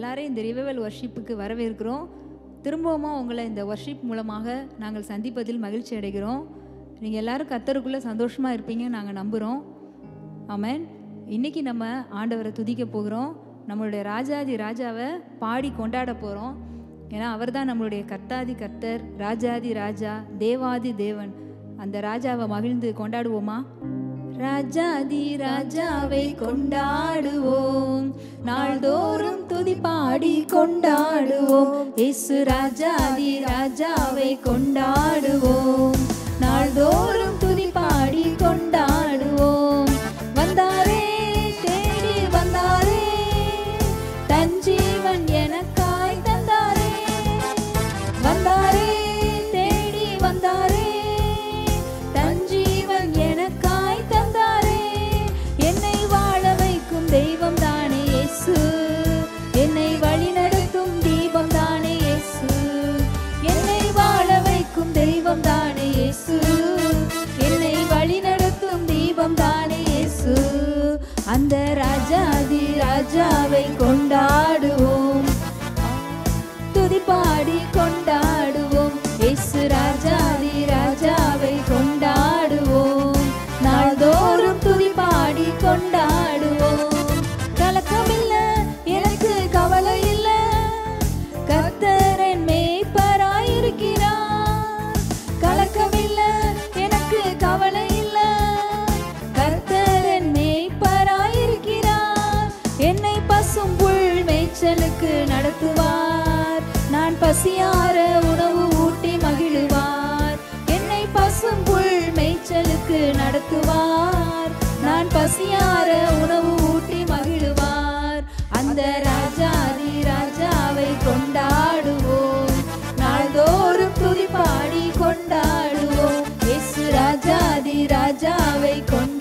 எல்லாரையும் இந்த ரிவைவல் வர்ஷிப்புக்கு வரவேற்கிறோம் திரும்பவுமா உங்களை இந்த வர்ஷிப் மூலமாக நாங்கள் சந்திப்பதில் மகிழ்ச்சி அடைகிறோம் நீங்கள் எல்லாரும் கத்தருக்குள்ளே சந்தோஷமாக இருப்பீங்கன்னு நாங்கள் நம்புகிறோம் ஆமென் இன்னைக்கு நம்ம ஆண்டவரை துதிக்க போகிறோம் நம்மளுடைய ராஜாதி ராஜாவை பாடி கொண்டாட போகிறோம் ஏன்னா அவர் தான் நம்மளுடைய கர்த்தாதி கர்த்தர் ராஜாதி ராஜா தேவாதி தேவன் அந்த ராஜாவை மகிழ்ந்து கொண்டாடுவோமா ராஜாதி ராஜாவை கொண்டாடுவோம் நாள்தோறும் துதி பாடி கொண்டாடுவோம் இயேசு ராஜாதி ராஜாவை கொண்டாடுவோம் நாள்தோறும் துதி பாடி கொண்டாடுவோம் வந்தாரே தேடி வந்தாரே தன் ஜீவன் எனக்காய் தந்தாரே வந்தாரே தேடி வந்தாரே தன் ஜீவன் எனக்காய் தந்தாரே என்னை வாழ வைக்கும் தெய்வம் தானே இயேசு என்னை வழிநடத்தும் தீபம் தானே இயேசு என்னை வாழ வைக்கும் தெய்வம் தானே இயேசு என்னை வழிநடத்தும் தீபம் தானே இயேசு அந்த ராஜாதி ராஜாவை கொண்டாடுவோம் துதி பாடி கொண்டாடுவோம் இயேசு ராஜாதி ராஜாவை கொண்டாடுவோம் நாள்தோறும் துதி பாடி கொண்டாடுவோம் கலக்கமில்ல எனக்கு கவலை இல்ல கர்த்தரன் மேய்ப்பராயிருக்கிறார் கலக்கமில்ல எனக்கு கவலை இல்ல கர்த்தரன் மேய்ப்பராயிருக்கிறார் என்னை பசும் புல் மேய்ச்சலுக்கு நடத்துவார் நான் பசியார உணவு ஊட்டி மகிழுவார் என்னை பசும் புல் மேய்ச்சலுக்கு நடத்துவார் நான் பசியார உணவு ஊட்டி மகிழுவார் அந்த ராஜாதி ராஜாவை கொண்டாடுவோம் நாள்தோறும் துதி பாடி கொண்டாடுவோம் இயேசு ராஜாதி ராஜாவை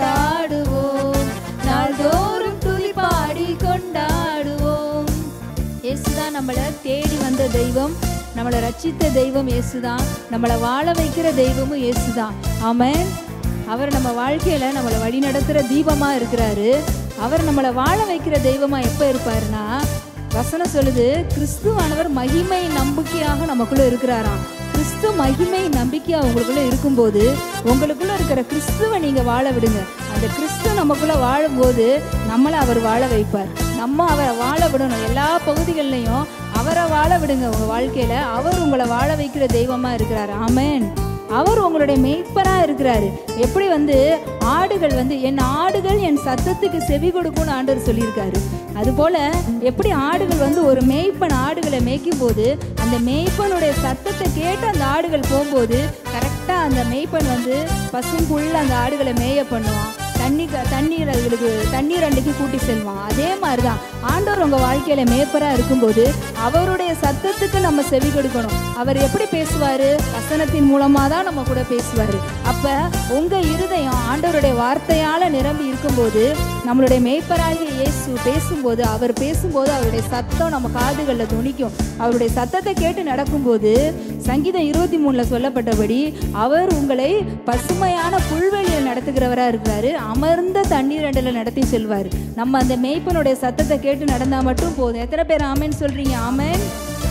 கொண்டாடுவோம் நாள்தோறும் துதி பாடி கொண்டாடுவோம் இயேசுதான் நம்மளை தேடி வந்த தெய்வம் நம்மளை ரட்சித்த தெய்வம் இயேசுதான் நம்மளை வாழ வைக்கிற தெய்வமும் இயேசுதான் ஆமென் அவர் நம்ம வாழ்க்கையில நம்மளை வழி நடத்துற தீபமா இருக்கிறாரு அவர் நம்மளை வாழ வைக்கிற தெய்வமா எப்ப இருப்பாருன்னா வசனம் சொல்லுது கிறிஸ்துவானவர் மகிமை நம்பிக்கையாக நமக்குள்ள இருக்கிறாராம் கிறிஸ்து மகிமை நம்பிக்கையா உங்களுக்குள்ள இருக்கும்போது உங்களுக்குள்ள இருக்கிற கிறிஸ்துவை நீங்க வாழ விடுங்க அந்த கிறிஸ்து நமக்குள்ள வாழும்போது நம்மளை அவர் வாழ வைப்பார் நம்ம அவரை வாழ விடணும் எல்லா பகுதிகள்லையும் அவரை வாழ விடுங்க உங்க வாழ்க்கையில அவர் உங்களை வாழ வைக்கிற தெய்வமா இருக்கிறார் ஆமென் அவர் உங்களுடைய மேய்ப்பரா இருக்கிறாரு எப்படி வந்து ஆடுகள் வந்து என் ஆடுகள் என் சத்தத்துக்கு செவி கொடுக்கும்னு ஆண்டவர் சொல்லியிருக்காரு அதுபோல எப்படி ஆடுகள் வந்து ஒரு மேய்ப்பன் ஆடுகளை மேய்க்கும் போது அந்த மேய்ப்பனுடைய சத்தத்தை கேட்டு அந்த ஆடுகள் போகும்போது கரெக்டாக அந்த மேய்ப்பன் வந்து பசும்புள்ள அந்த ஆடுகளை மேய பண்ணுவான் தண்ணி தண்ணீர் அதுகளுக்கு தண்ணீர் அண்டைக்கு கூட்டி செல்வான் அதே மாதிரி தான் ஆண்டவர் உங்கள் வாழ்க்கையில் மேய்ப்பராக இருக்கும்போது அவருடைய சத்தத்துக்கு நம்ம செவி கொடுக்கணும் அவர் எப்படி பேசுவார் வசனத்தின் மூலமாக தான் நம்ம கூட பேசுவார் அப்போ உங்கள் இருதயம் ஆண்டவருடைய வார்த்தையால் நிரம்பி இருக்கும்போது நம்மளுடைய மேய்ப்பராகிய இயேசு பேசும்போது அவர் பேசும்போது அவருடைய சத்தம் நம்ம காதுகளில் துணிக்கும் அவருடைய சத்தத்தை கேட்டு நடக்கும்போது சங்கீதம் இருபத்தி மூணில் சொல்லப்பட்டபடி அவர் உங்களை பசுமையான புல்வெளியில் நடத்துகிறவராக இருக்கிறாரு அமர்ந்த தண்ணீர் அண்டல நடத்தி செல்வார் நம்ம அந்த மேய்ப்பனுடைய சத்தத்தை கேட்டு நடந்தா மட்டும் போதும் எத்தனை பேர் ஆமேன்னு சொல்றீங்க ஆமேன்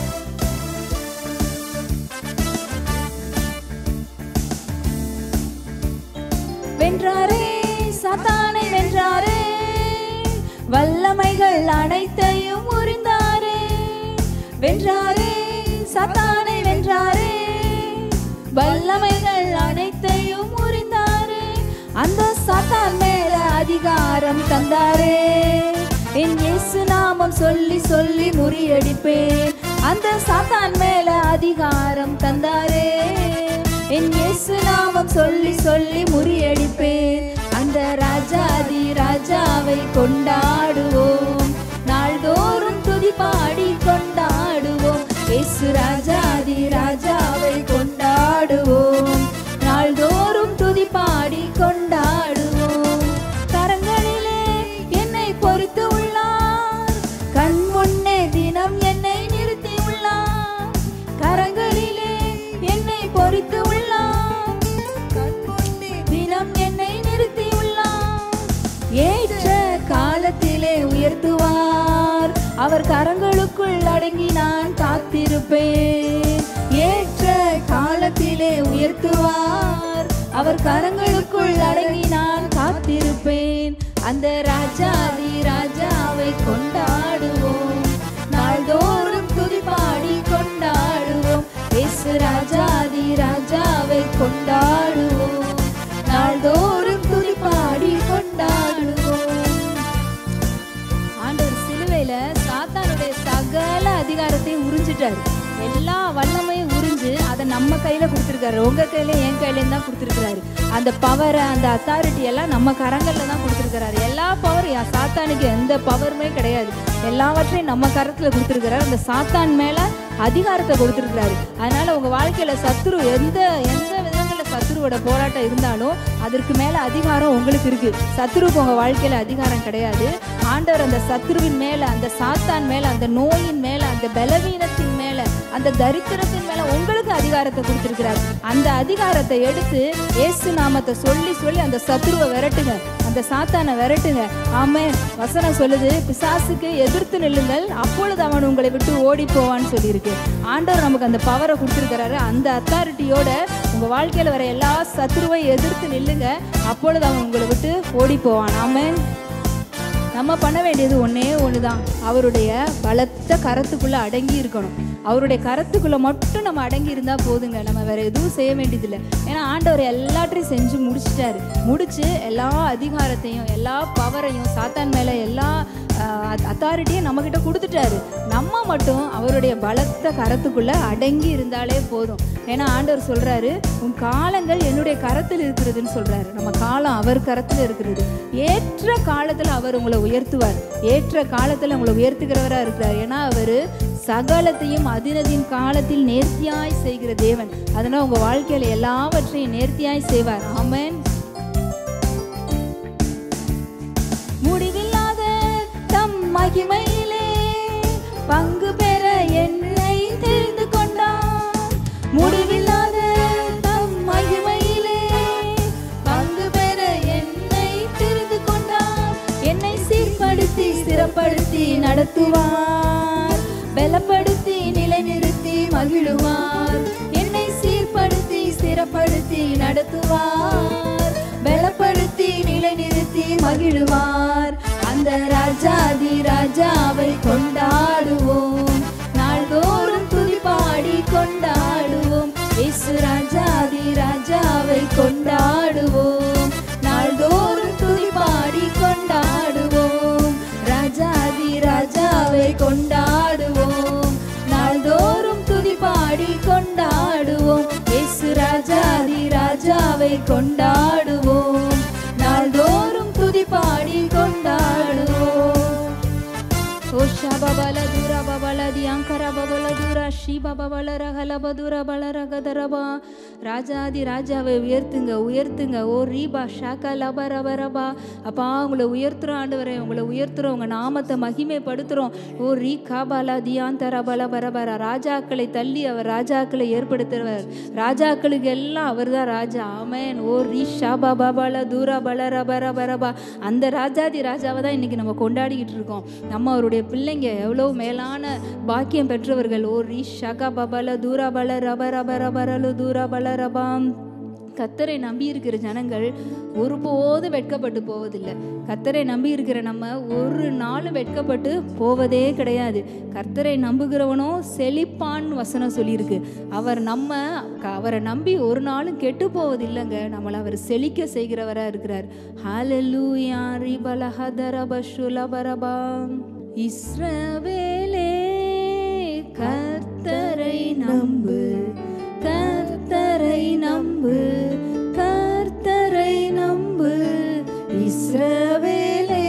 வென்றாரே சாத்தானை வென்றாரே வல்லமைகள் அனைத்தையும் உறிந்தாரே வென்றாரே சாத்தானை வென்றாரே வல்லமைகள் அனைத்தையும் உறிந்தாரே அந்த சாத்தான் மேல அதிகாரம் தந்தாரே என் இயேசு நாமம் சொல்லி சொல்லி முறியடிப்பேன் அந்த சாத்தான் மேல அதிகாரம் தந்தாரே என் இயேசு நாமம் சொல்லி சொல்லி முறியடிப்பேன் அந்த ராஜாதி ராஜாவை கொண்டாடுவோம் நாள்தோறும் துதி பாடி கொண்டாடுவோம் இயேசு ராஜாதி ராஜாவை கொண்டாடுவோம் நாள்தோறும் துதி பாடி கொண்டாடுவோம் கரங்களிலே என்னை பொறுத்து உள்ளார் கண் முன்னே தினம் என்னை நிறுத்தி உள்ளார் கரங்களிலே என்னை பொறுத்து உள்ளார் கண் முன்னே தினம் என்னை நிறுத்தி உள்ளார் ஏற்ற காலத்திலே உயர்த்துவார் அவர் கரங்களுக்குள் நடத்துவார் அவர் கரங்களுக்குள் அடங்கி நான் காத்திருப்பேன் அந்த ராஜாதி ராஜாவை கொண்டாடுவோம் நாள்தோறும் துதிப்பாடி கொண்டாடுவோம் இயேசு ராஜாதி ராஜாவை கொண்டாடுவோம் நாள்தோறும் துதிப்பாடி கொண்டாடுவோம் ஆண்டவர் சிலுவையில சாத்தானுடைய சகல அதிகாரத்தையும் உறிஞ்சிட்டாரு எல்லா வல்லமையும் உறிஞ்சு அதை நம்ம கையில கொடுத்துருக்காரு உங்க கையில என் கையிலயும் தான் கொடுத்துருக்காரு அந்த பவரை அந்த அத்தாரிட்டி எல்லாம் நம்ம கரங்கள்ல தான் கொடுத்துருக்காரு எல்லா பவர் சாத்தானுக்கு எந்த பவருமே கிடையாது எல்லாவற்றையும் நம்ம கரத்துல கொடுத்துருக்காரு அந்த சாத்தான் மேல அதிகாரத்தை கொடுத்துருக்காரு அதனால உங்க வாழ்க்கையில சத்துரு எந்த எந்த விதங்கள்ல சத்துருவோட போராட்டம் இருந்தாலும் அதற்கு மேல அதிகாரம் உங்களுக்கு இருக்கு சத்துருக்கு உங்க வாழ்க்கையில அதிகாரம் கிடையாது ஆண்டவர் அந்த சத்துருவின் மேல அந்த சாத்தான் மேல அந்த நோயின் மேல அந்த பலவீனத்தின் மேல அந்த தரித்திரத்தின் மேல உங்களுக்கு அதிகாரத்தை கொடுத்திருக்கிறார் அந்த அதிகாரத்தை எடுத்து இயேசு நாமத்தை சொல்லி சொல்லி அந்த சத்துருவை விரட்டுங்க அந்த சாத்தானை விரட்டுங்க ஆமே வசனம் சொல்லுது பிசாசுக்கு எதிர்த்து நில்லுங்கள் அப்பொழுது அவன் உங்களை விட்டு ஓடி போவான்னு சொல்லியிருக்கு ஆண்டவர் நமக்கு அந்த பவரை கொடுத்துருக்கிறாரு அந்த அத்தாரிட்டியோட உங்க வாழ்க்கையில வர எல்லா சத்துருவை எதிர்த்து நில்லுங்க அப்பொழுது அவன் உங்களை விட்டு ஓடி போவான் ஆமென் நம்ம பண்ண வேண்டியது ஒண்ணே ஒண்ணுதான் அவருடைய பலத்த கரத்துக்குள்ள அடங்கி இருக்கணும் அவருடைய கரத்துக்குள்ள மட்டும் நம்ம அடங்கி இருந்தா போதுங்க நம்ம வேற எதுவும் செய்ய வேண்டியதில்லை ஏன்னா ஆண்டவர் எல்லாத்தையும் செஞ்சு முடிச்சிட்டாரு முடிச்சு எல்லா அதிகாரத்தையும் எல்லா பவரையும் சாத்தான் மேல எல்லா அத்தாரிட்டியும் நம்ம கிட்ட கொடுத்துட்டாரு நம்ம மட்டும் அவருடைய பலத்த கரத்துக்குள்ள அடங்கி இருந்தாலே போதும் ஏன்னா ஆண்டவர் சொல்றாரு உன் காலங்கள் என்னுடைய கரத்தில் இருக்கிறதுன்னு சொல்றாரு நம்ம காலம் அவர் கரத்தில் இருக்கிறது ஏற்ற காலத்துல அவர் உங்களை உயர்த்துவார் ஏற்ற காலத்துல உங்களை உயர்த்துகிறவரா இருக்கிறார் ஏன்னா அவரு சகலத்தையும் அதினதின் காலத்தில் நேர்த்தியாய் செய்கிற தேவன் அதனால உங்க வாழ்க்கையில எல்லாவற்றையும் நேர்த்தியாய் செய்வார் ஆமென் முடிவில்லாத தம் மகிமையிலே பங்கு பெற என்னை தெரிந்து கொண்டார் முடிவில்லாத தம் மகிமையிலே பங்கு பெற என்னை தெரிந்து கொண்டார் என்னை சீர்படுத்தி ஸ்திரப்படுத்தி நடத்துவார் பலப்படுத்தி நிலைநிறுத்தி மகிழுவார் என்னை சீர்படுத்தி ஸ்திரப்படுத்தி நடத்துவார் பலப்படுத்தி நிலைநிறுத்தி மகிழுவார் அந்த ராஜாதி ராஜாவை கொண்டாடுவோம் நாள்தோறும் துதிப்பாடி கொண்டாடுவோம் இயேசு ராஜாதி ராஜாவை கொண்டாடுவோம் நாள்தோறும் துதிப்பாடி கொண்டாடுவோம் ராஜாதி ராஜாவை கொண்டாடுவோம் நாள்தோறும் துதிப்பாடி கொண்டாடுவோம் இயேசு ராஜாதி ராஜாவை கொண்டாடுவோம் நாள்தோறும் துதிப்பாடி கொண்டாடுவோம் ஓ ஷபபல தூர பபல தியங்கர பபல தூர ஷி பபல ரகல பதுர பல ரகதரபா ராஜாதி ராஜாவை உயர்த்துங்க உயர்த்துங்க ஓ ரீபா ஷாக்கா லப ரப ரபா அப்பா உங்களை உயர்த்துறோம் ஆண்டவரே உங்களை உயர்த்துறோம் உங்க நாமத்தை மகிமைப்படுத்துறோம் ஓ ரீ காபாலா தியாந்தர பல பரபர ராஜாக்களை தள்ளி அவர் ராஜாக்களை ஏற்படுத்துறவர் ராஜாக்களுக்கு எல்லாம் அவர் தான் ராஜா ஆமேன் ஓ ரீ ஷாபா பாபால தூரா பல ரப ரப ரபா அந்த ராஜாதி ராஜாவை தான் இன்னைக்கு நம்ம கொண்டாடிக்கிட்டு இருக்கோம் நம்ம அவருடைய பிள்ளைங்க எவ்வளோ மேலான பாக்கியம் பெற்றவர்கள் ஓ ரீ ஷகா பபல தூரா பல ரப ரப ரபரலு தூரா பல ரபாம் கத்தரை நம்பி இருக்கிற ஜனங்கள் ஒருபோதும் வெட்கப்பட்டு போவதில்லை கத்தரை நம்பி இருக்கிற நம்ம ஒரு நாளும் வெட்கப்பட்டு போவதே கிடையாது கர்த்தரை நம்புகிறவனோ செழிப்பான் வசனம் சொல்லியிருக்கு அவர் நம்ம க- அவரை நம்பி ஒரு நாளும் கெட்டு போவதில்லைங்க நம்மளை அவர் செழிக்க செய்கிறவரா இருக்கிறார் ஹalleluya ரிபலஹதரபஷுலபரபாம் இஸ்ரவேலே கர்த்தரை நம்பு கர்த்தரை நம்பு கர்த்தரை நம்பு இஸ்ரவேலே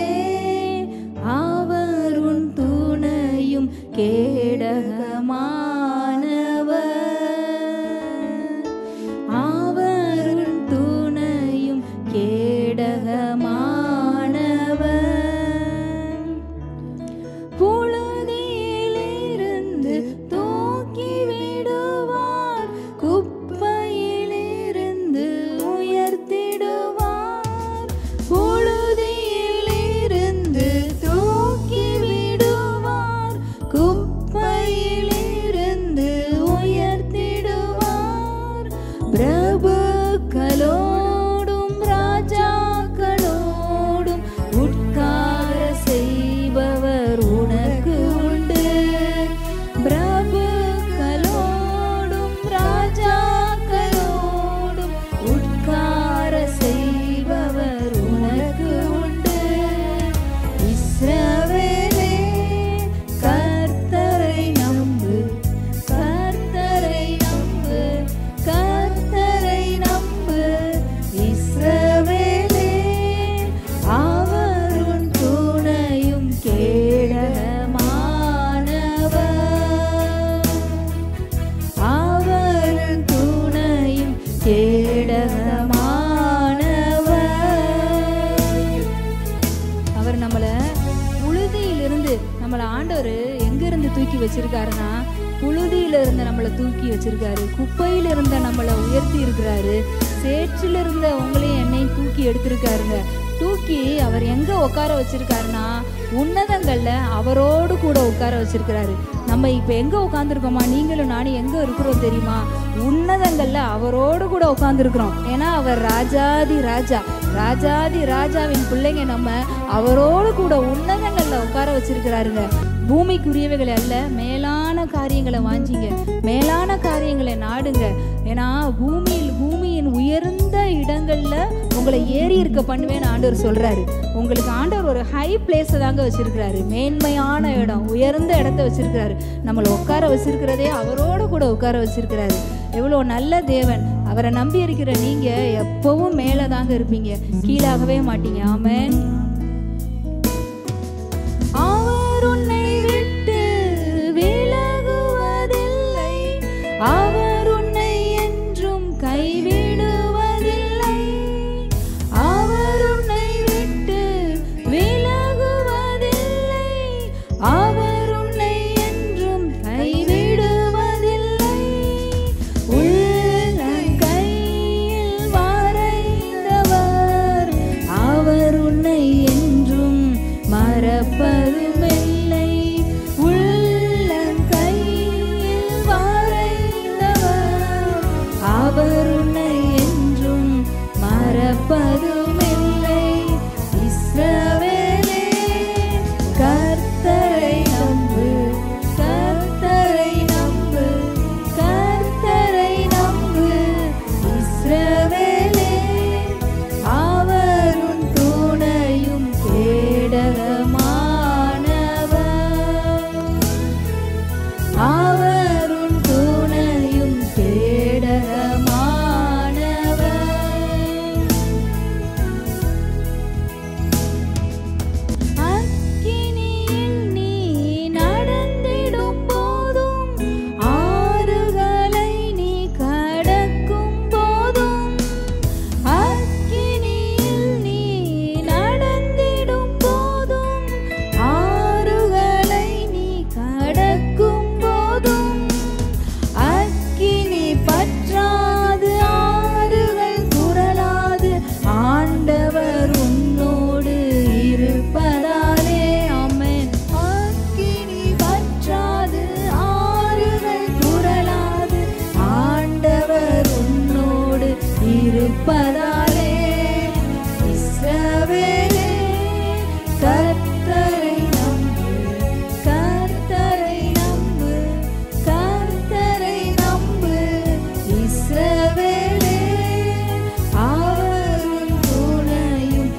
அவர் உன் துணையும் கேடகமானவர் அவர் உன் துணையும் கேடகமானவர் புழுதியிலிருந்து தூக்கி விடுவார் வச்சிருக்காருன்னா புழுதியில இருந்த நம்மளை தூக்கி வச்சிருக்காரு குப்பையில இருந்த நம்மளை உயர்த்தி இருக்கிறாரு சேற்றில் இருந்த உங்களையும் என்னையும் தூக்கி எடுத்திருக்காருங்க தூக்கி அவர் எங்க உட்கார வச்சிருக்காருன்னா உன்னதங்கள்ல அவரோடு கூட உட்கார வச்சிருக்கிறாரு நம்ம இப்ப எங்க உட்காந்துருக்கோமா நீங்களும் நானும் எங்க இருக்கிறோம் தெரியுமா உன்னதங்கள்ல அவரோடு கூட உட்காந்துருக்கிறோம் ஏன்னா அவர் ராஜாதி ராஜா ராஜாதி ராஜாவின் பிள்ளைங்க நம்ம அவரோடு கூட உன்னதங்கள்ல உட்கார வச்சிருக்கிறாருங்க பூமிக்குரியவைகளை அல்ல மேலான காரியங்களை வாஞ்சிங்க மேலான காரியங்களை நாடுங்க ஏன்னா பூமியில் பூமியின் உயர்ந்த இடங்கள்ல உங்களை ஏறி இருக்க பண்ணுவேன்னு ஆண்டவர் சொல்றாரு உங்களுக்கு ஆண்டவர் ஒரு ஹை பிளேஸ் தாங்க வச்சிருக்கிறாரு மேன்மையான இடம் உயர்ந்த இடத்த வச்சிருக்கிறாரு நம்மளை உட்கார வச்சிருக்கிறதே அவரோட கூட உட்கார வச்சிருக்கிறாரு எவ்வளோ நல்ல தேவன் அவரை நம்பி இருக்கிற நீங்க எப்பவும் மேலே தாங்க இருப்பீங்க கீழாகவே மாட்டீங்க ஆமென் அவர் உன்னை விட்டு விலகுவதில்லை அவர் உன்னை என்றும் கைவிடுவதில்லை அவர் உன்னை விட்டு விலகுவதில்லை அவர் உன்னை என்றும் கைவிடுவதில்லை உள்ளங்கையில் வரைந்தவர் அவர் உன்னை என்றும் மறப்பதுமில்லை உள்ளங்கையில் வரைந்தவர் அவர் உன்னை என்றும் மறப்பதுமில்லை இஸ்ரவேலே கர்த்தரை நம்பு கர்த்தரை நம்பு கர்த்தரை நம்பு இஸ்ரவேலே அவர் உன் துணையும் கேடகமானவர் அவர் உன் துணையும் கேடகமானவர் அக்கினியில் நீ நடந்திடும் போதும் ஆறுகளை நீ கடக்கும் போதும் அக்கினியில் நீ நடந்திடும் போதும் ஆறுகளை நீ கடக்கும் போதும் அக்கினி பற்றாது ஆறுகள் குரலாது ஆண்டவர் உன்னோடு இருப்பதாலே ஆமென் அக்கினி பற்றாது ஆறுகள் குரலாது ஆண்டவர் உன்னோடு இருப்பதாலே இஸ்ரவேலே கர்த்தரை நம்பு கர்த்தரை நம்பு கர்த்தரை நம்பு இஸ்ரவேலே அவர் உன் துணையும்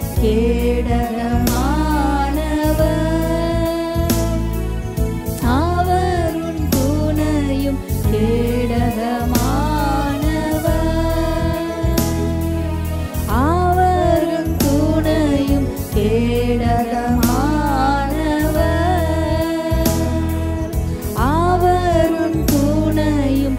கேடகமானவர் அவர் உன் துணையும் கேடகமானவர் அவர் உன் துணையும் கேடகமானவர் அவர் உன் துணையும்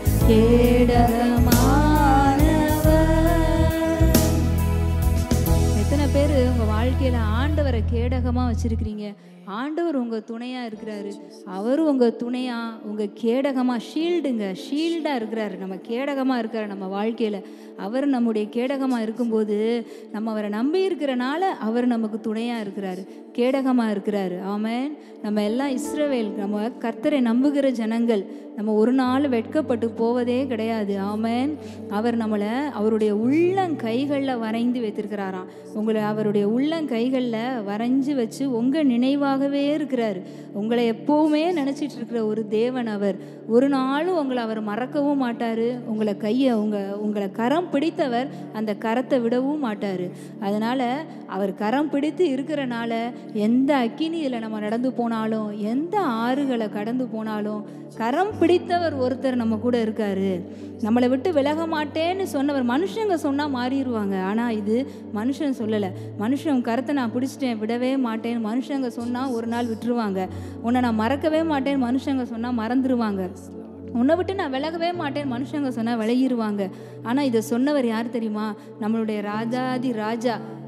கேடகமானவர் எத்தனை பேர் உங்க வாழ்க்கையில ஆண்டவரை கேடகமா வச்சிருக்கிறீங்க ஆண்டவர் உங்க துணையா இருக்கிறாரு அவரும் உங்க துணையா உங்க கேடகமா ஷீல்டுங்க ஷீல்டா இருக்கிறாரு நம்ம கேடகமா இருக்கிறாரு நம்ம வாழ்க்கையில அவர் நம்முடைய கேடகமா இருக்கும்போது நம்ம அவரை நம்பி இருக்கிறனால அவர் நமக்கு துணையா இருக்கிறாரு கேடகமா இருக்கிறாரு ஆமென் நம்ம எல்லாம் இஸ்ரவேல் நம்ம கர்த்தரை நம்புகிற ஜனங்கள் நம்ம ஒரு நாள் வெட்கப்பட்டு போவதே கிடையாது ஆமென் அவர் நம்மளை அவருடைய உள்ளங்கைகளில் வரைந்து வைத்திருக்கிறாராம் உங்களை அவருடைய உள்ளங்கைகளில் வரைஞ்சு வச்சு உங்கள் நினைவாகவே இருக்கிறார் உங்களை எப்போவுமே நினச்சிட்டு இருக்கிற ஒரு தேவன் அவர் ஒரு நாளும் உங்களை அவர் மறக்கவும் மாட்டார் உங்களை கையை உங்கள் உங்களை கரம் பிடித்தவர் அந்த கரத்தை விடவும் மாட்டார் அதனால் அவர் கரம் பிடித்து இருக்கிறனால எந்த அக்கினியில் நம்ம நடந்து போனாலும் எந்த ஆறுகளை கடந்து போனாலும் கரம் பிடித்தவர் ஒருத்தர் நம்ம கூட இருக்காரு நம்மளை விட்டு விலக மாட்டேன்னு சொன்னவர் மனுஷங்க சொன்னால் மாறிடுவாங்க ஆனால் இது மனுஷன் சொல்லலை மனுஷன் கரத்தை நான் பிடிச்சிட்டேன் விடவே மாட்டேன்னு மனுஷங்க சொன்னால் ஒரு நாள் விட்டுருவாங்க உன்னை நான் மறக்கவே மாட்டேன்னு மனுஷங்க சொன்னால் மறந்துடுவாங்க உன்னை விட்டு நான் விலகவே மாட்டேன் மனுஷங்க சொன்னால் விலகிருவாங்க ஆனால் இதை சொன்னவர் யார் தெரியுமா நம்மளுடைய ராஜாதி ராஜா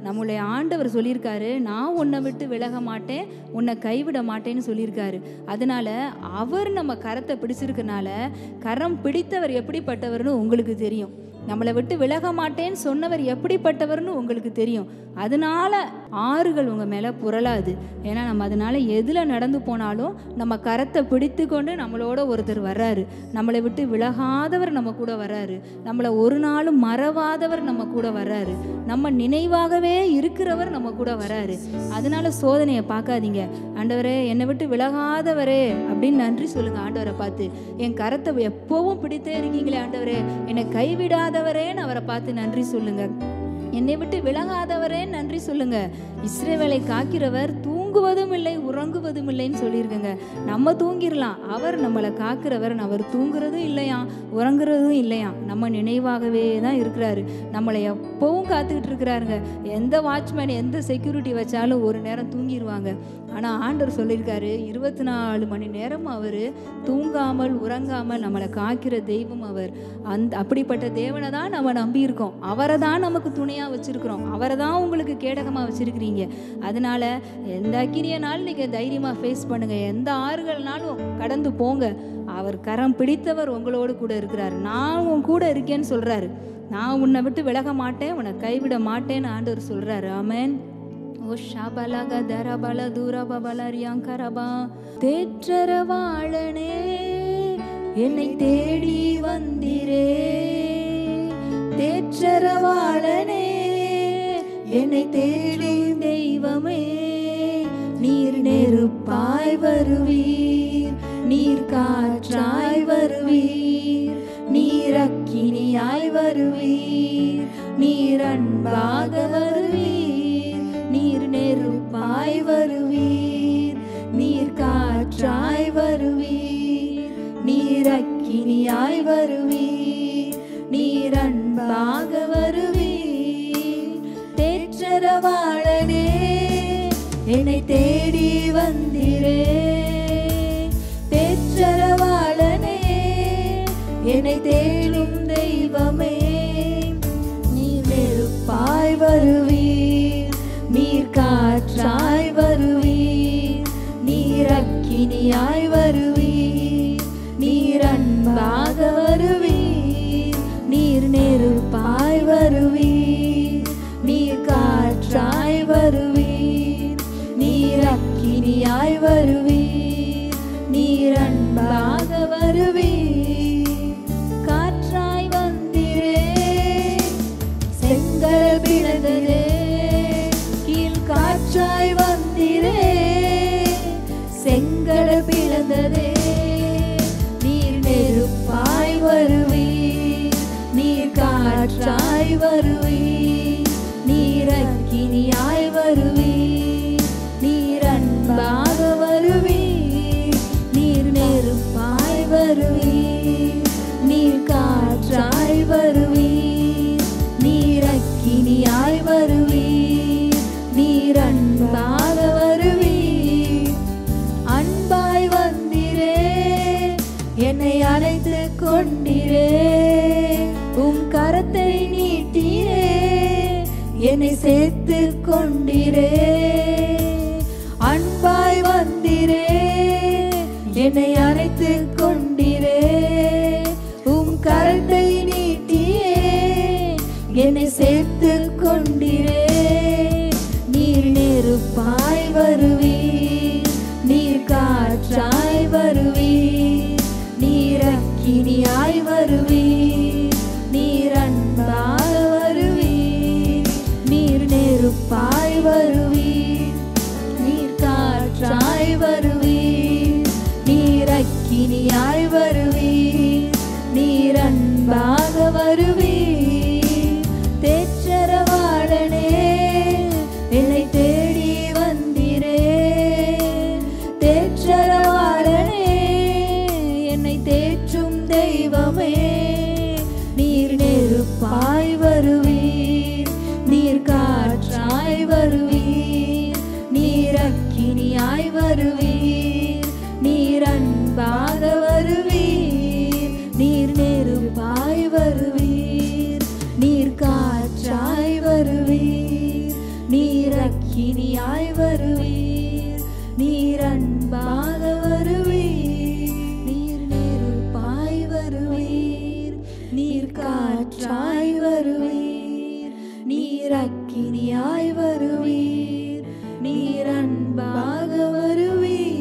நம்முடைய ஆண்டவர் சொல்லியிருக்காரு நான் உன்னை விட்டு விலக மாட்டேன் உன்னை கைவிட மாட்டேன்னு சொல்லியிருக்காரு அதனால அவர் நம்ம கரத்தை பிடிச்சிருக்கனால கரம் பிடித்தவர் எப்படிப்பட்டவர்னு உங்களுக்கு தெரியும் நம்மளை விட்டு விலக மாட்டேன்னு சொன்னவர் எப்படிப்பட்டவர்னு உங்களுக்கு தெரியும் அதனால ஆறுகள் உங்க மேல புரளாது ஏன்னா நம்ம அதனால எதுல நடந்து போனாலும் நம்ம கரத்தை பிடித்து கொண்டு நம்மளோட ஒருத்தர் வர்றாரு நம்மளை விட்டு விலகாதவர் நம்ம கூட வர்றாரு நம்மளை ஒரு நாளும் மறவாதவர் நம்ம கூட வர்றாரு நம்ம நினைவாகவே இருக்கிறவர் நம்ம கூட வராரு அதனால சோதனையை பார்க்காதீங்க ஆண்டவரே என்னை விட்டு விலகாதவரே அப்படின்னு நன்றி சொல்லுங்க ஆண்டவரை பார்த்து என் கரத்தை எப்பவும் பிடித்தே இருக்கீங்களே ஆண்டவரே என்னை கைவிடாதவரேன்னு அவரை பார்த்து நன்றி சொல்லுங்க என்னை விட்டு விலகாதவரே நன்றி சொல்லுங்க இஸ்ரேவேலை காக்கிறவர் தூங்குவதும் இல்லை உறங்குவதும் இல்லைன்னு சொல்லியிருக்கங்க நம்ம தூங்கிடலாம் அவர் நம்மளை காக்கிறவர் அவர் தூங்குறதும் இல்லையா உறங்குறதும் இல்லையா நம்ம நினைவாகவே தான் இருக்கிறாரு நம்மளை எப்பவும் காத்துக்கிட்டு இருக்கிறாருங்க எந்த வாட்ச்மேன் எந்த செக்யூரிட்டி வச்சாலும் ஒரு நேரம் தூங்கிடுவாங்க ஆனால் ஆண்டவர் சொல்லியிருக்காரு இருபத்தி நாலு மணி நேரம் அவர் தூங்காமல் உறங்காமல் நம்மளை காக்கிற தெய்வம் அவர் அந்த அப்படிப்பட்ட தேவனை தான் நம்ம நம்பியிருக்கோம் அவரை தான் நமக்கு துணையாக வச்சிருக்கிறோம் அவரை தான் உங்களுக்கு கேடகமாக வச்சிருக்கிறீங்க அதனால எந்த அக்கினியனாலும் நீங்கள் தைரியமாக ஃபேஸ் பண்ணுங்க எந்த ஆறுகள்னாலும் கடந்து போங்க அவர் கரம் பிடித்தவர் உங்களோடு கூட இருக்கிறார் நான் உன் கூட இருக்கேன்னு சொல்றாரு நான் உன்னை விட்டு விலக மாட்டேன் உன்னை கைவிட மாட்டேன்னு ஆண்டவர் சொல்றாரு ஆமென் ஓ ஷபலக தரபல தூரபல ரியாங்கரபா தேற்றரவாளனே என்னை தேடி வந்திரே தேற்றரவாளனே என்னை தேடி தெய்வமே நீர் நெருப்பாய் வருவீர் நீர் காற்றாய் வருவீர் நீர் அக்கினியாய் வருவீர் நீர் அன்பாக வருவீர் நீர் நெருப்பாய் வருவீர் நீர் காற்றாய் வருவீர் நீர் அக்கினியாய் வருவீர் நீர் அன்பாக வருவீர் தேற்றரவாளனே என்னை தேடி வந்திரே தேற்றரவாளனே என்னை தேடும் தெய்வமே நீர் நெருப்பாய் வருவீர் நீர் காற்றாய் வருவீர் நீர் அக்கினியாய் வருவீர் நீர் அன்பாக வருவீர் நீர் நெருப்பாய் வருவீர் நீர் காற்றாய் வருவீர் நீர் அக்கினியாய் வருவீர் நீர் அன்பாக வருவீர் காற்றாய் வந்திரே செங்கல் பிளந்ததே கீழ் காற்றாய் வந்திரே செங்கல் பிளந்ததே நீர் நெருப்பாய் வருவீர் நீர் காற்றாய் வருவீர் நீர் அக்கினியாய் வருவீர் நீர் அன்பாக வருவீர் நீர் நெருப்பாய் வருவீர் நீர் காற்றாய் வருவீர் நீர் அக்கினியாய் வருவீர் நீர் அன்பாக வருவீர் அன்பாய் வந்திரே என்னை அழைத்து கொண்டிரே உம் கரத்தை நீட்டிரே என்னை சேர்த்து கொண்டிரே அன்பாய் வந்திரே என்னை அழைத்து கொண்டிரே உம் கரத்தை நீட்டியே என்னை சேர்த்து கொண்டிரே நீர் நெருப்பாய் வருவீர் நீர் காற்றாய் வருவீர் நீர் அக்கினியாய் வருவீர் நீர் அன்பாக வருவீர் நீர் நெருப்பாய் வருவீர் நீர் காற்றாய் வருவீர் நீர் அக்கினியாய் வருவீர் நீர் அன்பாக வருவீர் தேற்றரவாளனே என்னை தேடி வந்திரே தேற்றரவாளனே என்னை தேற்றும் தெய்வமே நீர் நெருப்பாய் வருவீர் நீர் காற்றாய் வருவீர் நீர் அக்கினியாய் வருவீர் நீர் அன்பாக வருவீர் நீர் நெருப்பாய் வருவீர் நீர் காற்றாய் வருவீர் அக்கினியாய் வருவீர் நீர் அன்பாக வருவீர் நீர் நெருப்பாய் வருவீர் நீர் காற்றாய் வருவீர் நீர் அக்கினியாய் வருவீர் நீர் அன்பாக வருவீர்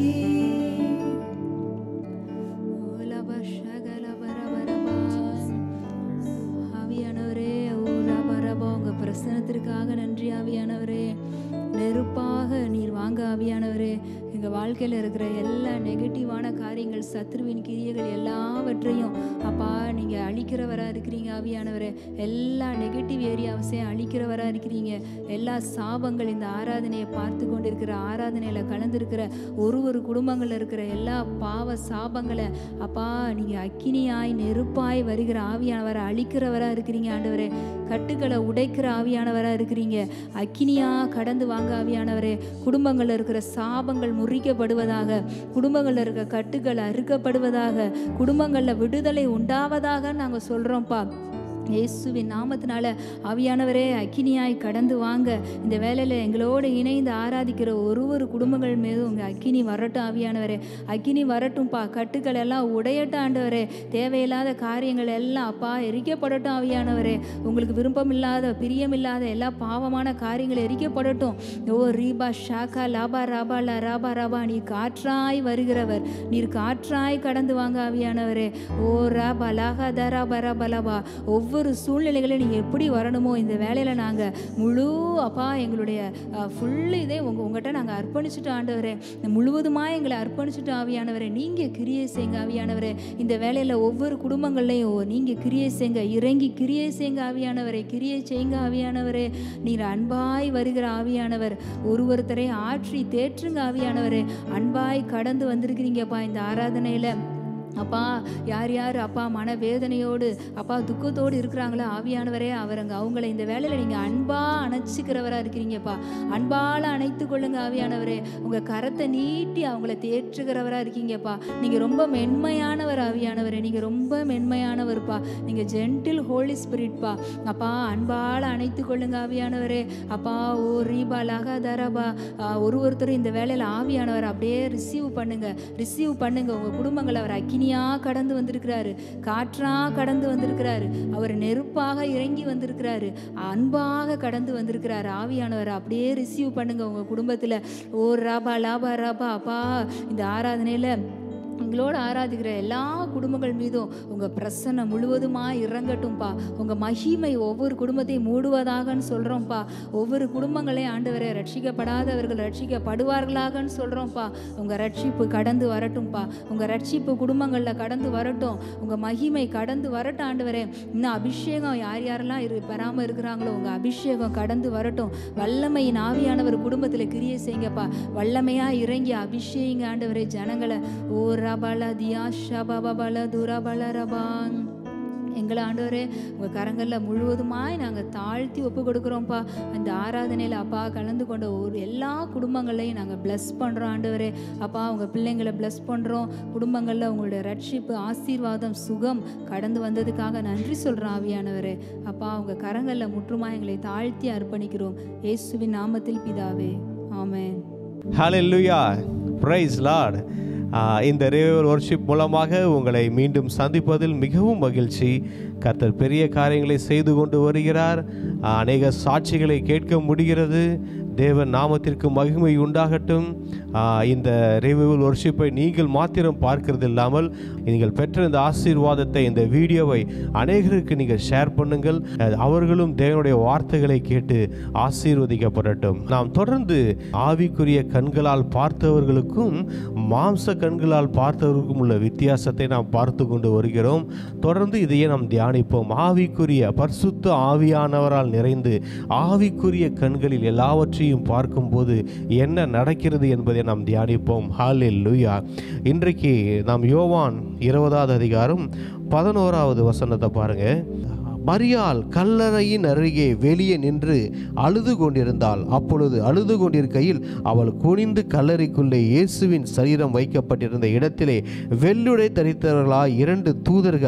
ஆவியானவரே ஓ ரபரபா உங்க பிரசனத்திற்காக நன்றி ஆவியானவரே நெருப்பாக நீர் வாங்க ஆவியானவரே எங்க வாழ்க்கையில இருக்கிற எல்லா நெகட்டிவான காரியங்கள் சத்ருவின் கிரியைகள் எல்லாவற்றையும் அப்பா நீங்க அழிக்கிறவரா இருக்கிறீங்க ஆவியானவரே எல்லா நெகட்டிவ் ஏரியாவசையும் அழிக்கிறவரா இருக்கிறீங்க எல்லா சாபங்கள் இந்த ஆராதனையை பார்த்து கொண்டிருக்கிற ஆராதனையில கலந்திருக்கிற ஒரு ஒரு குடும்பங்கள்ல இருக்கிற எல்லா பாவ சாபங்களை அப்பா நீங்க அக்கினியாய் நெருப்பாய் வருகிற ஆவியானவரை அழிக்கிறவரா இருக்கிறீங்க ஆண்டவரே கட்டுக்களை உடைக்கிற ஆவியானவரா இருக்கிறீங்க அக்கினியா கடந்து வாங்க ஆவியானவரே குடும்பங்கள்ல இருக்கிற சாபங்கள் முறிக்கப்படுவதாக குடும்பங்கள்ல இருக்க கட்டுகள் அறுக்கப்படுவதாக குடும்பங்கள்ல விடுதலை உண்டாவதாக நாங்க சொல்றோம்ப்பா இயேசுவின் நாமத்தினால ஆவியானவரே அக்கினியாய் கடந்து வாங்க இந்த வேலையில எங்களோடு இணைந்து ஆராதிக்கிற ஒரு ஒரு குடும்பங்கள் மீதும் உங்க அக்கினி வரட்டும் ஆவியானவரே அக்கினி வரட்டும்ப்பா கட்டுக்கள் எல்லாம் உடையட்டும் ஆண்டவரே தேவையில்லாத காரியங்கள் எல்லாம் அப்பா எரிக்கப்படட்டும் ஆவியானவரே உங்களுக்கு விருப்பம் இல்லாத பிரியம் இல்லாத எல்லா பாவமான காரியங்கள் எரிக்கப்படட்டும் ஓ ரீபா ஷாக்கா லாபா ராபா லா ராபா ராபா நீர் காற்றாய் வருகிறவர் நீர் காற்றாய் கடந்து வாங்க ஆவியானவரே ஓ ராபா லாகா தரா பரா பலபா ஒவ்வொரு சூழ்நிலைகளையும் நீங்கள் எப்படி வரணுமோ இந்த வேலையில் நாங்கள் முழு அப்பா எங்களுடைய ஃபுல்லு இதே உங்கள் உங்கள்கிட்ட நாங்கள் அர்ப்பணிச்சுட்டு ஆண்டவரே முழுவதுமாக எங்களை அர்ப்பணிச்சுட்டு ஆவியானவரே நீங்கள் கிரியை செய்யுங்க ஆவியானவரே இந்த வேலையில் ஒவ்வொரு குடும்பங்கள்லையும் நீங்கள் கிரியை செய்யுங்க இறங்கி கிரியை செய்யுங்க ஆவியானவரே கிரியை செய்யுங்க ஆவியானவரே நீர் அன்பாய் வருகிற ஆவியானவர் ஒருவருத்தரை ஆற்றி தேற்றுங்க ஆவியானவரே அன்பாய் கடந்து வந்திருக்கிறீங்கப்பா இந்த ஆராதனையில் அப்பா யார் யார் அப்பா மனவேதனையோடு அப்பா துக்கத்தோடு இருக்கிறாங்களோ ஆவியானவரே அவருங்க அவங்கள இந்த வேலையில் நீங்கள் அன்பா அணைச்சிக்கிறவராக இருக்கிறீங்கப்பா அன்பால் அணைத்து கொள்ளுங்க ஆவியானவரே உங்கள் கரத்தை நீட்டி அவங்கள தேற்றுகிறவராக இருக்கீங்கப்பா நீங்கள் ரொம்ப மென்மையானவர் ஆவியானவரே நீங்கள் ரொம்ப மென்மையானவர்ப்பா நீங்கள் ஜென்டில் ஹோலி ஸ்பிரிட்ப்பா அப்பா அன்பால் அணைத்து கொள்ளுங்க ஆவியானவரே அப்பா ஓ ரீபா லகா தரபா ஒரு ஒருத்தரும் இந்த வேலையில் ஆவியானவர் அப்படியே ரிசீவ் பண்ணுங்க ரிசீவ் பண்ணுங்க உங்கள் குடும்பங்களை அவர் அக்கினியா கடந்து வந்திருக்கிறாரு காற்றா கடந்து வந்திருக்கிறாரு அவர் நெருப்பாக இறங்கி வந்திருக்கிறாரு அன்பாக கடந்து வந்திருக்கிறாரு ஆவியானவர் அப்படியே ரிசீவ் பண்ணுங்க உங்க குடும்பத்துல ஓ ராபா லாபா ராபா அப்பா இந்த ஆராதனையில உங்களோட ஆராதிக்கிற எல்லா குடும்பங்கள் மீதும் உங்க பிரசன்னம் முழுவதுமா இறங்கட்டும்பா உங்க மகிமை ஒவ்வொரு குடும்பத்தையும் மூடுவதாகன்னு சொல்றோம்ப்பா ஒவ்வொரு குடும்பங்களையும் ஆண்டவரை ரட்சிக்கப்படாதவர்கள் ரட்சிக்கப்படுவார்களாகன்னு சொல்றோம்ப்பா உங்க ரட்சிப்பு கடந்து வரட்டும்ப்பா உங்க ரட்சிப்பு குடும்பங்கள்ல கடந்து வரட்டும் உங்க மகிமை கடந்து வரட்டும் ஆண்டவரே இன்னும் அபிஷேகம் யார் யாரெல்லாம் இரு பெறாம இருக்கிறாங்களோ உங்க அபிஷேகம் கடந்து வரட்டும் வல்லமையின் ஆவியானவர் குடும்பத்துல கிரியை செய்யுங்கப்பா வல்லமையா இறங்கி அபிஷேகிங்க ஆண்டவரே ஜனங்களை ஓ ரபல தியா ஷபபல துரபல ரபான் எங்களை ஆண்டவரே உங்கள் கரங்களில் முழுவதுமாய் நாங்கள் தாழ்த்தி ஒப்பு கொடுக்குறோம்ப்பா அந்த ஆராதனையில் அப்பா கலந்து கொண்ட ஒரு எல்லா குடும்பங்களையும் நாங்கள் ப்ளஸ் பண்ணுறோம் ஆண்டவரே அப்பா உங்கள் பிள்ளைங்களை ப்ளஸ் பண்ணுறோம் குடும்பங்களில் உங்களுடைய ரட்சிப்பு ஆசீர்வாதம் சுகம் கடந்து வந்ததுக்காக நன்றி சொல்கிறோம் ஆவியானவரே அப்பா உங்கள் கரங்களில் முற்றுமா எங்களை தாழ்த்தி அர்ப்பணிக்கிறோம் இயேசுவின் நாமத்தில் பிதாவே ஆமென் ஹalleluya praise lord ஆஹ் இந்த ரிவர் ஒர்ஷிப் மூலமாக உங்களை மீண்டும் சந்திப்பதில் மிகவும் மகிழ்ச்சி கர்த்தர் பெரிய காரியங்களை செய்து கொண்டு வருகிறார் ஆஹ் அநேக சாட்சிகளை கேட்க முடிகிறது தேவன் நாமத்திற்கு மகிமை உண்டாகட்டும் ஆஹ் இந்த ரிவிவல் ஒர்ஷிப்பை நீங்கள் மாத்திரம் பார்க்கிறது இல்லாமல் நீங்கள் பெற்ற இந்த ஆசீர்வாதத்தை இந்த வீடியோவை அநேகருக்கு நீங்கள் ஷேர் பண்ணுங்கள் அஹ் அவர்களும் தேவனுடைய வார்த்தைகளை கேட்டு ஆசீர்வதிக்கப்படட்டும் நாம் தொடர்ந்து ஆவிக்குரிய கண்களால் பார்த்தவர்களுக்கும் மாம்ச கண்களால் பார்த்தவர்களுக்கும் உள்ள வித்தியாசத்தை நாம் பார்த்து கொண்டு வருகிறோம் தொடர்ந்து இதையே நாம் தியானிப்போம் ஆவிக்குரிய பரிசுத்த ஆவியானவரால் நிறைந்து ஆவிக்குரிய கண்களில் எல்லாவற்றையும் பார்க்கும்போது என்ன நடக்கிறது என்பதை நாம் தியானிப்போம் ஹாலில் லூயா இன்றைக்கு நாம் யோவான் இருபதாவது அதிகாரம் பதினோராவது வசனத்தை பாருங்க மரியாள் கல்லறையின் அருகே வெளியே நின்று அழுது கொண்டிருந்தாள் அப்பொழுது அழுது கொண்டிருக்கையில் அவள் குனிந்து கல்லறைக்குள்ளே இயேசுவின் சரீரம் வைக்கப்பட்டிருந்த இடத்திலே வெள்ளுடை தரித்தவர்களாய் இரண்டு தூதர்கள்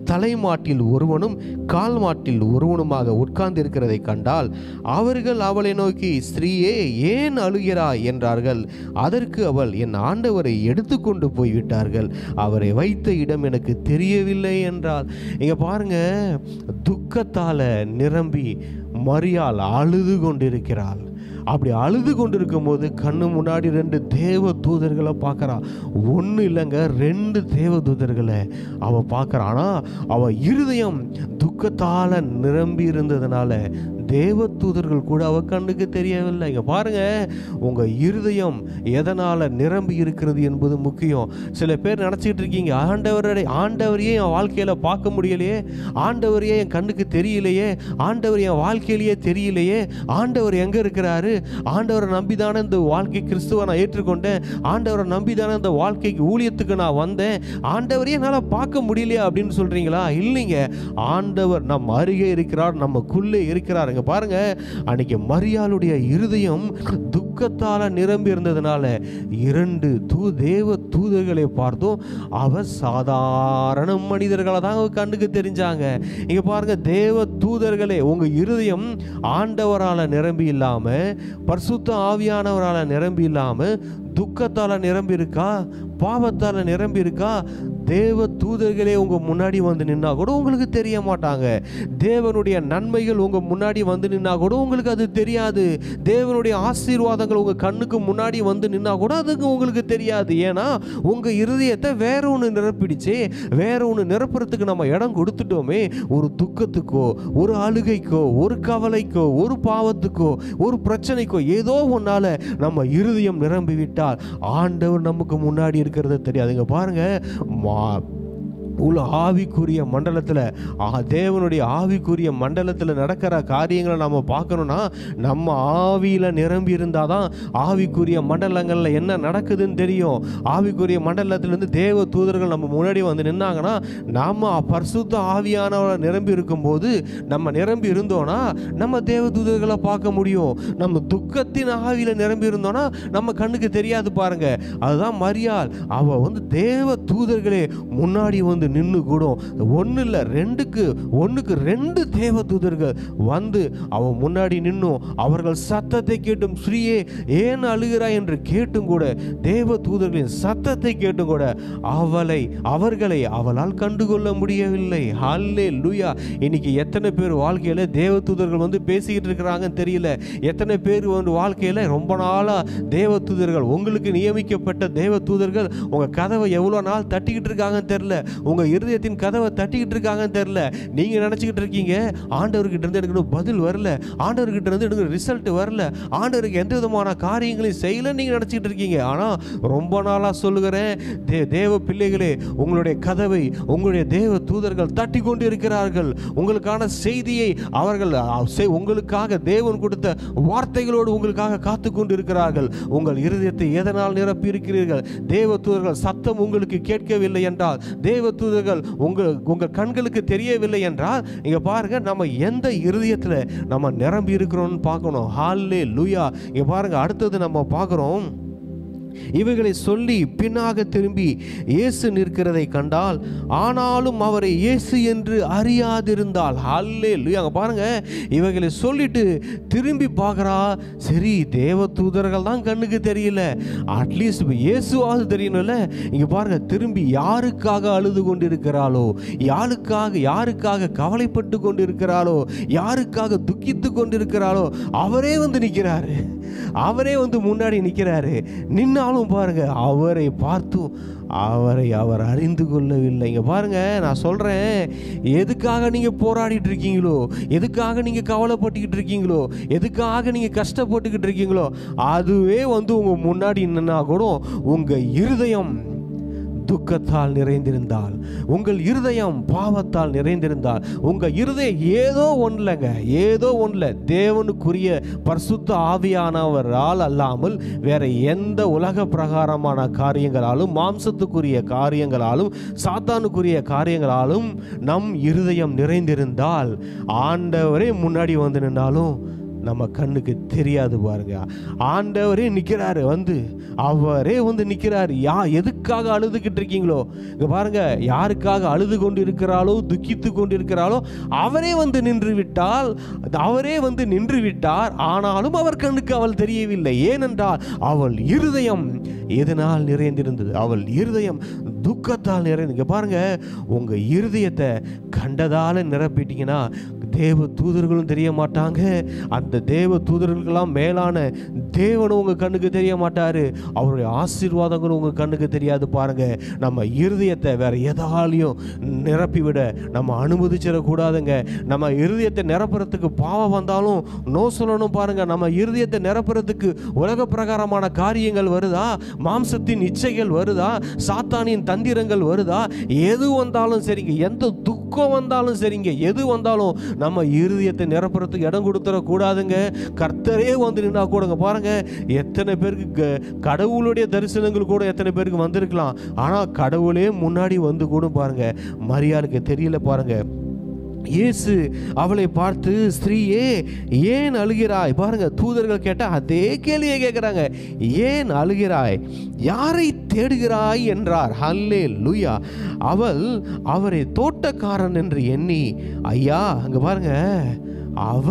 தலைமாட்டில் ஒருவனும் கால் மாட்டில் ஒருவனுமாக உட்கார்ந்து இருக்கிறதை கண்டால் அவர்கள் அவளை நோக்கி ஸ்திரீயே ஏன் அழுகிறாய் என்றார்கள் அதற்கு அவள் என் ஆண்டவரை எடுத்துக்கொண்டு போய்விட்டார்கள் அவரை வைத்த இடம் எனக்கு தெரியவில்லை என்றால் இங்க பாருங்க துக்கத்தால நிரம்பி மரியாள் அழுது கொண்டிருக்கிறாள் அப்படி அழுது கொண்டிருக்கும் போது கண்ணு முன்னாடி ரெண்டு தேவ தூதர்களை பார்க்கறா ஒன்று இல்லைங்க ரெண்டு தேவ தூதர்களை அவ பார்க்கறா ஆனா அவ இருதயம் துக்கத்தால நிரம்பி இருந்ததுனால தேவ தூதர்கள் கூட அவ கண்ணுக்கு தெரியவில்லை இங்க பாருங்க உங்க இருதயம் எதனால நிரம்பி இருக்கிறது என்பது முக்கியம் சில பேர் நினச்சிக்கிட்டு இருக்கீங்க ஆண்டவரை ஆண்டவரையே என் வாழ்க்கையில பார்க்க முடியலையே ஆண்டவரையே என் கண்ணுக்கு தெரியலையே ஆண்டவர் என் வாழ்க்கையிலேயே தெரியலையே ஆண்டவர் எங்க இருக்கிறாரு ஆண்டவரை நம்பிதானே இந்த வாழ்க்கை கிறிஸ்துவ நான் ஏற்றுக்கொண்டேன் ஆண்டவரை நம்பிதானே இந்த வாழ்க்கைக்கு ஊழியத்துக்கு நான் வந்தேன் ஆண்டவரையே என்னால் பார்க்க முடியலையா அப்படின்னு சொல்றீங்களா இல்லைங்க ஆண்டவர் நம் அருகே இருக்கிறார் நமக்குள்ளே இருக்கிறார் இங்க பாருங்க அன்னைக்கு மரியாளுடைய இருதயம் துக்கத்தால நிரம்பி இருந்ததுனால இரண்டு தூ தேவ தூதர்களை பார்த்தும் அவ சாதாரண மனிதர்களை தான் அவ கண்ணுக்கு தெரிஞ்சாங்க இங்க பாருங்க தேவ தூதர்களே உங்க இருதயம் ஆண்டவரால நிரம்பி இல்லாம பரிசுத்த ஆவியானவரால நிரம்பி இல்லாம துக்கத்தால நிரம்பி இருக்கா பாவத்தால நிரம்பி இருக்கா தேவ தூதர்களே உங்க முன்னாடி வந்து நின்னா கூட உங்களுக்கு தெரிய மாட்டாங்க தேவனுடைய நன்மைகள் உங்க முன்னாடி வந்து நின்னா கூட உங்களுக்கு அது தெரியாது தேவனுடைய ஆசீர்வாதங்கள் உங்க கண்ணுக்கு முன்னாடி வந்து நின்னா கூட அதுக்கு உங்களுக்கு தெரியாது ஏன்னா உங்க இருதயத்தை வேற ஒன்று நிரப்பிடுச்சு வேற ஒன்று நிரப்புறதுக்கு நம்ம இடம் கொடுத்துட்டோமே ஒரு துக்கத்துக்கோ ஒரு அழுகைக்கோ ஒரு கவலைக்கோ ஒரு பாவத்துக்கோ ஒரு பிரச்சனைக்கோ ஏதோ ஒன்னால நம்ம இருதயம் நிரம்பி விட்டால் ஆண்டவர் நமக்கு முன்னாடி இருக்கிறது தெரியாதுங்க பாருங்க மா உள்ள ஆவிக்குரிய மண்டலத்தில் தேவனுடைய ஆவிக்குரிய மண்டலத்தில் நடக்கிற காரியங்களை நம்ம பார்க்கணும்னா நம்ம ஆவியில் நிரம்பி இருந்தால் தான் ஆவிக்குரிய மண்டலங்களில் என்ன நடக்குதுன்னு தெரியும் ஆவிக்குரிய மண்டலத்திலேருந்து தேவ தூதர்கள் நம்ம முன்னாடி வந்து நின்னாங்கன்னா நம்ம பரிசுத்த ஆவியானவரை நிரம்பி இருக்கும்போது நம்ம நிரம்பி இருந்தோம்னா நம்ம தேவ தூதர்களை பார்க்க முடியும் நம்ம துக்கத்தின் ஆவியில் நிரம்பி இருந்தோம்னா நம்ம கண்ணுக்கு தெரியாது பாருங்க அதுதான் மரியாள் அவ வந்து தேவ தூதர்களே முன்னாடி வந்து நின்று கூட ஒன்று இல்லை ரெண்டுக்கு ஒன்றுக்கு ரெண்டு தேவ தூதர்கள் வந்து அவன் முன்னாடி நின்னும் அவர்கள் சத்தத்தை கேட்டும் ஸ்ரீயே ஏன் அழுகிறாய் என்று கேட்டும் கூட தேவ தூதர்களின் சத்தத்தை கேட்டும் கூட அவளை அவர்களை அவளால் கண்டுகொள்ள முடியவில்லை ஹல்லே லூயா இன்னைக்கு எத்தனை பேர் வாழ்க்கையில தேவ தூதர்கள் வந்து பேசிக்கிட்டு இருக்கிறாங்கன்னு தெரியல எத்தனை பேர் வந்து வாழ்க்கையில ரொம்ப நாளா தேவ தூதர்கள் உங்களுக்கு நியமிக்கப்பட்ட தேவ தூதர்கள் உங்க கதவை எவ்வளோ நாள் தட்டிக்கிட்டு இருக்காங்கன்னு தெரியல உங்க இருதயத்தின் கதவை தட்டிக்கிட்டு இருக்காங்கன்னு தெரியல நீங்க நினைச்சுக்கிட்டு இருக்கீங்க ஆண்டவர்கிட்ட இருந்து எனக்கு இன்னும் பதில் வரல ஆண்டவர்கிட்ட இருந்து எனக்கு ரிசல்ட் வரல ஆண்டவருக்கு எந்த விதமான காரியங்களையும் செய்யல நீங்க நினைச்சுக்கிட்டு இருக்கீங்க ஆனா ரொம்ப நாளா சொல்லுகிறேன் தே தேவ பிள்ளைகளே உங்களுடைய கதவை உங்களுடைய தேவ தூதர்கள் தட்டி கொண்டு இருக்கிறார்கள் உங்களுக்கான செய்தியை அவர்கள் அ, செய்- உங்களுக்காக தேவன் கொடுத்த வார்த்தைகளோடு உங்களுக்காக காத்து கொண்டு இருக்கிறார்கள் உங்கள் இருதயத்தை எதனால் நிரப்பி இருக்கிறீர்கள் தேவ தூதர்கள் சத்தம் உங்களுக்கு கேட்கவில்லை என்றால் தேவ தூதர்கள் உங்கள் உங்கள் கண்களுக்கு தெரியவில்லை என்றால் இங்க பாருங்க நம்ம எந்த இருதயத்துல நம்ம நிரம்பி இருக்கிறோம்னு பார்க்கணும் ஹால்லே லூயா இங்க பாருங்க அடுத்தது நம்ம பார்க்குறோம் இவைகளை சொல்லி பின்னாக திரும்பி இயேசு நிற்கிறதை கண்டால் ஆனாலும் அவரை இயேசு என்று அறியாதிருந்தால் அல்லே அங்க பாருங்க இவைகளை சொல்லிட்டு திரும்பி பார்க்கறா சரி தேவ தூதர்கள் தான் கண்ணுக்கு தெரியல அட்லீஸ்ட் இயேசுவாவது தெரியணும்ல இங்க பாருங்க திரும்பி யாருக்காக அழுது கொண்டிருக்கிறாளோ யாருக்காக யாருக்காக கவலைப்பட்டு கொண்டிருக்கிறாளோ யாருக்காக துக்கித்து கொண்டிருக்கிறாளோ அவரே வந்து நிற்கிறாரு அவரே வந்து முன்னாடி நிற்கிறாரு நின்னாலும் பாருங்க அவரை பார்த்தும் அவரை அவர் அறிந்து கொள்ளவில்லை இங்க பாருங்க நான் சொல்றேன் எதுக்காக நீங்க போராடிட்டு இருக்கீங்களோ எதுக்காக நீங்க கவலைப்பட்டுக்கிட்டு இருக்கீங்களோ எதுக்காக நீங்க கஷ்டப்பட்டுக்கிட்டு இருக்கீங்களோ அதுவே வந்து உங்க முன்னாடி நின்னா கூட உங்க இருதயம் துக்கத்தால் நிறைந்திருந்தால் உங்கள் இருதயம் பாவத்தால் நிறைந்திருந்தால் உங்க இருதயம் ஏதோ ஒன்றுலங்க ஏதோ ஒன்றுல தேவனுக்குரிய பரிசுத்த ஆவியானவரால் அல்லாமல் வேற எந்த உலக பிரகாரமான காரியங்களாலும் மாம்சத்துக்குரிய காரியங்களாலும் சாத்தானுக்குரிய காரியங்களாலும் நம் இருதயம் நிறைந்திருந்தால் ஆண்டவரே முன்னாடி வந்து நின்றாலும் நம்ம கண்ணுக்கு தெரியாது பாருங்க ஆண்டவரே நிற்கிறாரு வந்து அவரே வந்து நிற்கிறாரு யா எதுக்காக அழுதுகிட்டு இருக்கீங்களோ இங்க பாருங்க யாருக்காக அழுது கொண்டு இருக்கிறாளோ துக்கித்து கொண்டு இருக்கிறாளோ அவரே வந்து நின்று விட்டால் அவரே வந்து நின்று விட்டார் ஆனாலும் அவர் கண்ணுக்கு அவள் தெரியவில்லை ஏனென்றால் அவள் இருதயம் எதனால் நிறைந்திருந்தது அவள் இருதயம் துக்கத்தால் நிறைந்து இங்க பாருங்க உங்க இருதயத்தை கண்டதால நிரப்பிட்டீங்கன்னா தேவ தூதர்களும் தெரிய மாட்டாங்க அந்த தேவ தூதர்களுக்கெல்லாம் மேலான தேவனும் உங்க கண்ணுக்கு தெரிய மாட்டாரு அவருடைய ஆசீர்வாதங்களும் உங்க கண்ணுக்கு தெரியாது பாருங்க நம்ம இருதயத்தை வேற எதாலையும் நிரப்பி விட நம்ம அனுமதிச்சிடக்கூடாதுங்க நம்ம இருதயத்தை நிரப்புறதுக்கு பாவம் வந்தாலும் நோ சொல்லணும் பாருங்க நம்ம இருதயத்தை நிரப்புறதுக்கு உலக பிரகாரமான காரியங்கள் வருதா மாம்சத்தின் இச்சைகள் வருதா சாத்தானின் தந்திரங்கள் வருதா எது வந்தாலும் சரிங்க எந்த துக்கம் வந்தாலும் சரிங்க எது வந்தாலும் நம்ம இருதயத்தை நிரப்புறதுக்கு இடம் கொடுத்துட கூடாதுங்க கர்த்தரே வந்து நின்னா கூடங்க பாருங்க எத்தனை பேருக்கு க- கடவுளுடைய தரிசனங்கள் கூட எத்தனை பேருக்கு வந்திருக்கலாம் ஆனால் கடவுளே முன்னாடி வந்து கூட பாருங்க மரியாளுக்கு தெரியல பாருங்க இயேசு அவளை பார்த்து ஸ்திரீயே ஏன் அழுகிறாய் பாருங்க தூதர்கள் கேட்டா அதே கேள்வியை கேட்குறாங்க ஏன் அழுகிறாய் யாரை தேடுகிறாய் என்றார் ஹல்லே லூயா அவள் அவரை தோட்டக்காரன் என்று எண்ணி ஐயா அங்க பாருங்க அவ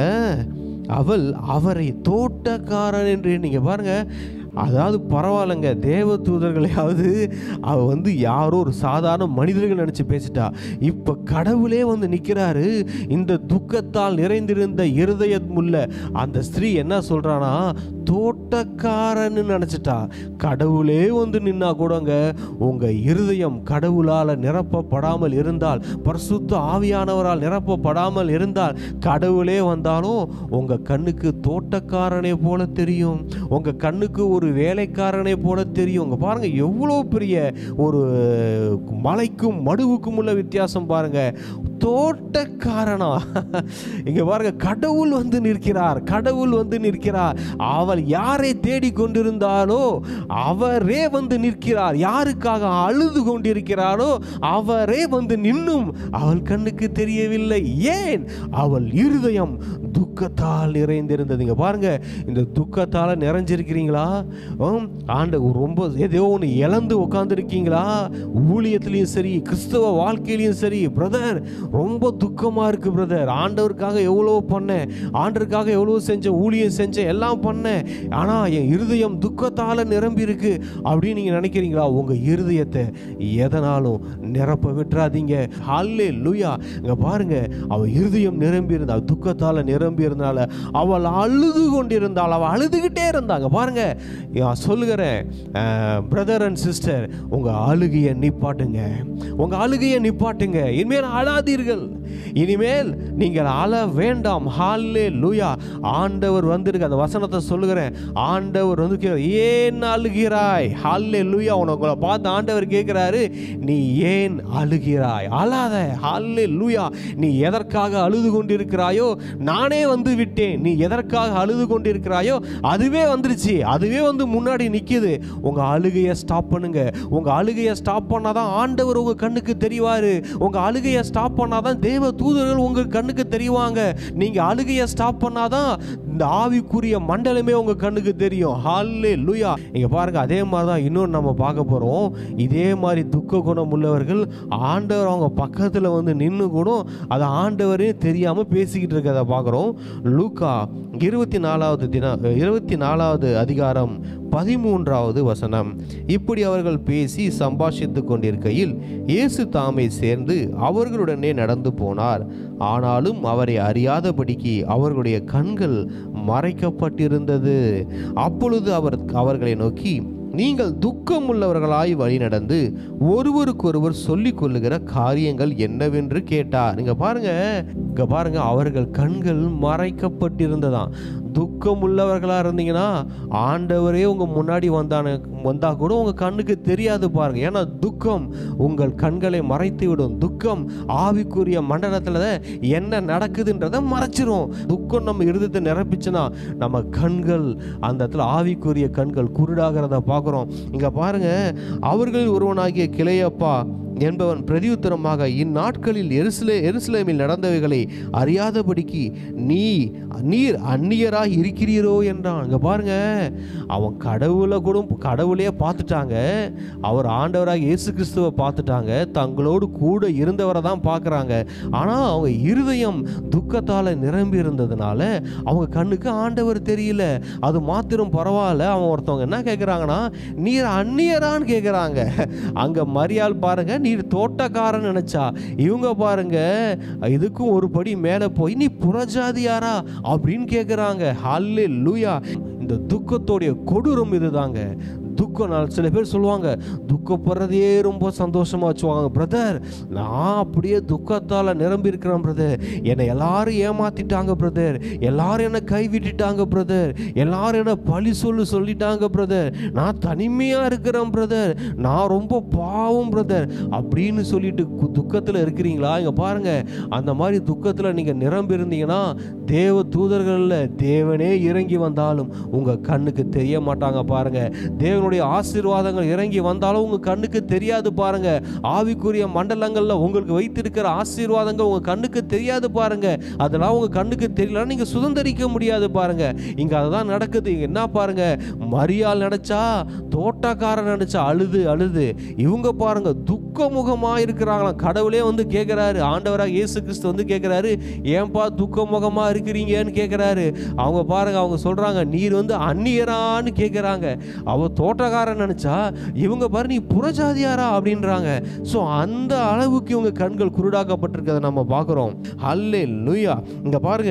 அவள் அவரை தோட்டக்காரன் என்று நீங்க பாருங்க அதாவது பரவாயில்லைங்க தேவ தூதர்களையாவது அவ வந்து யாரோ ஒரு சாதாரண மனிதர்கள் நினச்சி பேசிட்டா இப்போ கடவுளே வந்து நிற்கிறாரு இந்த துக்கத்தால் நிறைந்திருந்த இருதயமுள்ள அந்த ஸ்திரீ என்ன சொல்றானா தோட்டக்காரன்னு நினச்சிட்டா கடவுளே வந்து நின்னா கூடங்க உங்க இருதயம் கடவுளால் நிரப்பப்படாமல் இருந்தால் பரிசுத்த ஆவியானவரால் நிரப்பப்படாமல் இருந்தால் கடவுளே வந்தாலும் உங்க கண்ணுக்கு தோட்டக்காரனை போல தெரியும் உங்க கண்ணுக்கு ஒரு வேலைக்காரனை போல தெரியும் உங்க பாருங்க எவ்வளோ பெரிய ஒரு மலைக்கும் மடுவுக்கும் உள்ள வித்தியாசம் பாருங்க தோட்டக்காரனா இங்க பாருங்க கடவுள் வந்து நிற்கிறார் கடவுள் வந்து நிற்கிறார் அவள் யாரை தேடி கொண்டிருந்தாலோ அவரே வந்து நிற்கிறார் யாருக்காக அழுது கொண்டிருக்கிறாரோ அவரே வந்து நின்னும் அவள் கண்ணுக்கு தெரியவில்லை ஏன் அவள் இருதயம் துக்கத்தால் நிறைந்திருந்தது இங்க பாருங்க இந்த துக்கத்தால் நிறைஞ்சிருக்கிறீங்களா ஆம், ஆண்டு ரொம்ப ஏதோ ஒன்று இழந்து உட்காந்துருக்கீங்களா ஊழியத்திலையும் சரி கிறிஸ்தவ வாழ்க்கையிலையும் சரி பிரதர் ரொம்ப துக்கமா இருக்கு பிரதர் ஆண்டவருக்காக எவ்வளோ பண்ணேன் ஆண்டவருக்காக எவ்வளோ செஞ்சேன் ஊழியம் செஞ்சேன் எல்லாம் பண்ணேன் ஆனா என் இருதயம் துக்கத்தால நிரம்பி இருக்கு அப்படின்னு நீங்க நினைக்கிறீங்களா உங்க இருதயத்தை எதனாலும் நிரப்ப விட்டுறாதீங்க ஹல்லே லூயா இங்க பாருங்க அவ இருதயம் நிரம்பி இருந்தா துக்கத்தால நிரம்பி இருந்தால அவள் அழுது கொண்டிருந்தாள் அவள் அழுதுகிட்டே இருந்தாங்க பாருங்க நான் சொல்லுகிறேன் பிரதர் அண்ட் சிஸ்டர் உங்க அழுகையை நிப்பாட்டுங்க உங்க அழுகையை நிப்பாட்டுங்க இனிமேல் அழாதீர்கள் இனிமேல் நீங்கள் அழ வேண்டாம் ஹாலே லூயா ஆண்டவர் வந்திருக்கு அந்த வசனத்தை சொல்லுகிறேன் ஆண்டவர் வந்து கே- ஏன் அழுகிறாய் ஹாலே லூயா உனக்குள்ள பார்த்து ஆண்டவர் கேட்கிறாரு நீ ஏன் அழுகிறாய் அழாத ஹாலே லூயா நீ எதற்காக அழுது கொண்டிருக்கிறாயோ நானே வந்து விட்டேன் நீ எதற்காக அழுது கொண்டிருக்கிறாயோ அதுவே வந்துருச்சு அதுவே வந்து முன்னாடி நிக்குது உங்க அழுகையை ஸ்டாப் பண்ணுங்க உங்க அழுகையை ஸ்டாப் பண்ணாதான் ஆண்டவர் உங்க கண்ணுக்கு தெரிவாரு உங்க அழுகையை ஸ்டாப் பண்ணாதான் தேவ தூதர்கள் உங்க கண்ணுக்கு தெரிவாங்க நீங்க அழுகையை ஸ்டாப் பண்ணாதான் இந்த ஆவிக்குரிய மண்டலமே உங்க கண்ணுக்கு தெரியும் ஹாலே லூயா இங்க பாருங்க அதே மாதிரி தான் இன்னொன்று நம்ம பார்க்க போறோம் இதே மாதிரி துக்க குணம் உள்ளவர்கள் ஆண்டவர் அவங்க பக்கத்துல வந்து நின்று கூட அதை ஆண்டவரே தெரியாம பேசிக்கிட்டு இருக்கிறத பார்க்குறோம் லூக்கா இருபத்தி நாலாவது தினம் இருபத்தி நாலாவது அதிகாரம் பதிமூன்றாவது வசனம் இப்படி அவர்கள் பேசி சம்பாஷித்து கொண்டிருக்கையில் இயேசு தாமே சேர்ந்து அவர்களுடனே நடந்து போனார் ஆனாலும் அவரை அறியாதபடிக்கு அவர்களுடைய கண்கள் மறைக்கப்பட்டிருந்தது அப்பொழுது அவர் அவர்களை நோக்கி நீங்கள் துக்கம் உள்ளவர்களாய் வழி நடந்து ஒருவருக்கொருவர் சொல்லிக் கொள்ளுகிற காரியங்கள் என்னவென்று கேட்டார் நீங்க பாருங்க இங்க பாருங்க அவர்கள் கண்கள் மறைக்கப்பட்டிருந்ததாம் துக்கம் உள்ளவர்களா இருந்தீங்கன்னா ஆண்டவரே உங்க முன்னாடி வந்தான வந்தா கூட உங்க கண்ணுக்கு தெரியாது பாருங்க ஏன்னா துக்கம் உங்கள் கண்களை மறைத்து விடும் துக்கம் ஆவிக்குரிய மண்டலத்துல என்ன நடக்குதுன்றதை மறைச்சிரும் துக்கம் நம்ம இருதயத்தை நிரப்பிச்சுன்னா நம்ம கண்கள் அந்த இடத்துல ஆவிக்குரிய கண்கள் குருடாகிறத பார்க்குறோம் இங்க பாருங்க அவர்களில் ஒருவனாகிய கிளையப்பா என்பவன் பிரதியுத்தரமாக இந்நாட்களில் எருசலே எருசலேமில் நடந்தவைகளை அறியாதபடிக்கு நீ நீர் அந்நியராய் இருக்கிறீரோ என்றான் இங்க பாருங்க அவன் கடவுளை கூட கடவுளையே பார்த்துட்டாங்க அவர் ஆண்டவராக இயேசு கிறிஸ்துவை பார்த்துட்டாங்க தங்களோடு கூட இருந்தவரை தான் பார்க்குறாங்க ஆனால் அவங்க இருதயம் துக்கத்தால் நிரம்பி இருந்ததுனால அவங்க கண்ணுக்கு ஆண்டவர் தெரியல அது மாத்திரம் பரவாயில்ல அவன் ஒருத்தவங்க என்ன கேட்குறாங்கன்னா நீர் அந்நியரான்னு கேட்குறாங்க அங்கே மரியாள் பாருங்க நீர் தோட்டக்காரன் நினைச்சா இவங்க பாருங்க இதுக்கும் ஒரு படி மேலே போய் நீ புறஜாதியாரா அப்படின்னு கேட்குறாங்க ஹல்லே லூயா இந்த துக்கத்தோடைய கொடூரம் இதுதாங்க துக்கம் நான் சில பேர் சொல்லுவாங்க துக்கப்படுறதே ரொம்ப சந்தோஷமா வச்சுவாங்க பிரதர் நான் அப்படியே துக்கத்தால் நிரம்பி இருக்கிறேன் பிரதர் என்னை எல்லாரும் ஏமாத்திட்டாங்க பிரதர் எல்லாரும் என்னை கைவிட்டுட்டாங்க பிரதர் எல்லாரும் என்னை பழி சொல்லு சொல்லிட்டாங்க பிரதர் நான் தனிமையாக இருக்கிறேன் பிரதர் நான் ரொம்ப பாவம் பிரதர் அப்படின்னு சொல்லிட்டு கு- துக்கத்தில் இருக்கிறீங்களா இங்கே பாருங்க அந்த மாதிரி துக்கத்தில் நீங்கள் நிரம்பி இருந்தீங்கன்னா தேவ தூதர்களில் தேவனே இறங்கி வந்தாலும் உங்கள் கண்ணுக்கு தெரிய மாட்டாங்க பாருங்க தேவனுடைய ஆசீர்வாதங்கள் இறங்கி வந்தாலும் உங்கள் கண்ணுக்கு தெரியாது பாருங்க ஆவிக்குரிய மண்டலங்களில் உங்களுக்கு வைத்திருக்கிற ஆசீர்வாதங்கள் உங்கள் கண்ணுக்கு தெரியாது பாருங்க அதெல்லாம் உங்கள் கண்ணுக்கு தெரியலன்னா நீங்கள் சுதந்திரிக்க முடியாது பாருங்க இங்கே அதுதான் நடக்குது இங்க என்ன பாருங்க மரியாள் நினைச்சா தோட்டக்காரன் நினைச்சா அழுது அழுது இவங்க பாருங்க துக்க முகமா இருக்கிறாங்களாம் கடவுளே வந்து கேட்குறாரு ஆண்டவராக இயேசு கிறிஸ்து வந்து கேட்குறாரு ஏன்பா துக்க முகமா இருக்கிறீங்கன்னு கேட்குறாரு அவங்க பாருங்க அவங்க சொல்றாங்க நீர் வந்து அந்நியரான்னு கேட்குறாங்க அவ தோட்டக்காரன் நினைச்சா இவங்க பாரு நீ புறஜாதியாரா அப்படின்றாங்க ஸோ அந்த அளவுக்கு இவங்க கண்கள் குருடாக்கப்பட்டிருக்கிறத நம்ம பார்க்குறோம் அல்லே லுயா இங்க பாருங்க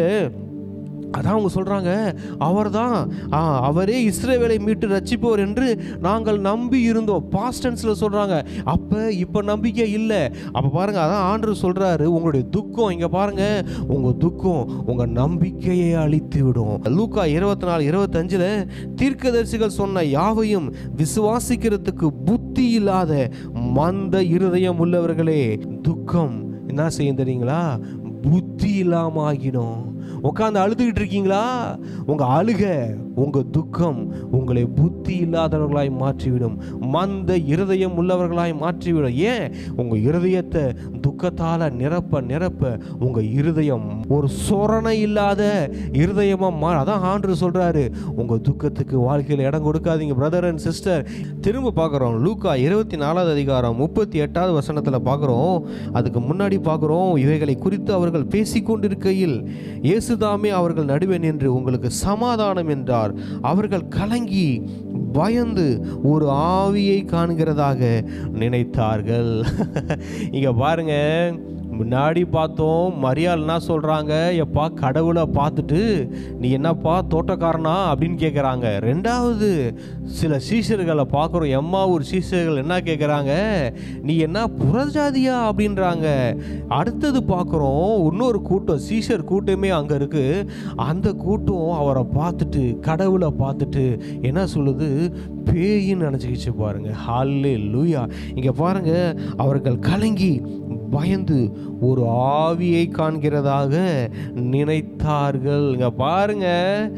அதான் அவங்க சொல்கிறாங்க அவர்தான் ஆ, அவரே இஸ்ரேவேலை மீட்டு ரட்சிப்பவர் என்று நாங்கள் நம்பி இருந்தோம் பாஸ்டன்ஸில் சொல்கிறாங்க அப்போ இப்போ நம்பிக்கை இல்லை அப்போ பாருங்க அதான் ஆண்டவர் சொல்கிறாரு உங்களுடைய துக்கம் இங்கே பாருங்க உங்கள் துக்கம் உங்கள் நம்பிக்கையை அழித்து விடும் லூக்கா இருபத்தி நாலு இருபத்தஞ்சில் தீர்க்கதரிசிகள் சொன்ன யாவையும் விசுவாசிக்கிறதுக்கு புத்தி இல்லாத மந்த இருதயம் உள்ளவர்களே துக்கம் என்ன செய்யும் தெரியுங்களா புத்தி இல்லாம ஆகிடும் உட்காந்து அழுதுகிட்டு இருக்கீங்களா உங்க அழுக உங்க துக்கம் உங்களை புத்தி இல்லாதவர்களாய் மாற்றிவிடும் மந்த இருதயம் உள்ளவர்களாய் மாற்றிவிடும் ஏன் உங்க இருதயத்தை துக்கத்தால நிரப்ப நிரப்ப உங்க இருதயம் ஒரு சொரணை இல்லாத இருதயமா மா அதான் ஆண்டு சொல்றாரு உங்க துக்கத்துக்கு வாழ்க்கையில் இடம் கொடுக்காதீங்க பிரதர் அண்ட் சிஸ்டர் திரும்ப பார்க்குறோம் லூக்கா இருபத்தி நாலாவது அதிகாரம் முப்பத்தி எட்டாவது வசனத்தில் பார்க்குறோம் அதுக்கு முன்னாடி பார்க்குறோம் இவைகளை குறித்து அவர்கள் பேசிக்கொண்டிருக்கையில் இயேசுதாமே அவர்கள் நடுவே நின்று உங்களுக்கு சமாதானம் என்றார் அவர்கள் கலங்கி பயந்து ஒரு ஆவியை காண்கிறதாக நினைத்தார்கள் இங்க பாருங்க முன்னாடி பார்த்தோம் மரியாள் என்ன சொல்கிறாங்க எப்பா கடவுளை பார்த்துட்டு நீ என்னப்பா தோட்டக்காரனா அப்படின்னு கேட்குறாங்க ரெண்டாவது சில சீஷர்களை பார்க்குறோம் எம்மா ஒரு சீஷர்கள் என்ன கேட்குறாங்க நீ என்ன புறஜாதியா அப்படின்றாங்க அடுத்தது பார்க்குறோம் இன்னொரு கூட்டம் சீஷர் கூட்டமே அங்கே இருக்குது அந்த கூட்டம் அவரை பார்த்துட்டு கடவுளை பார்த்துட்டு என்ன சொல்லுது பேயின்னு நினச்சிக்கிச்சு பாருங்க ஹாலே லூயா இங்கே பாருங்க அவர்கள் கலங்கி பயந்து ஒரு ஆவியை காண்கிறதாக நினைத்தார்கள் இங்க பாருங்க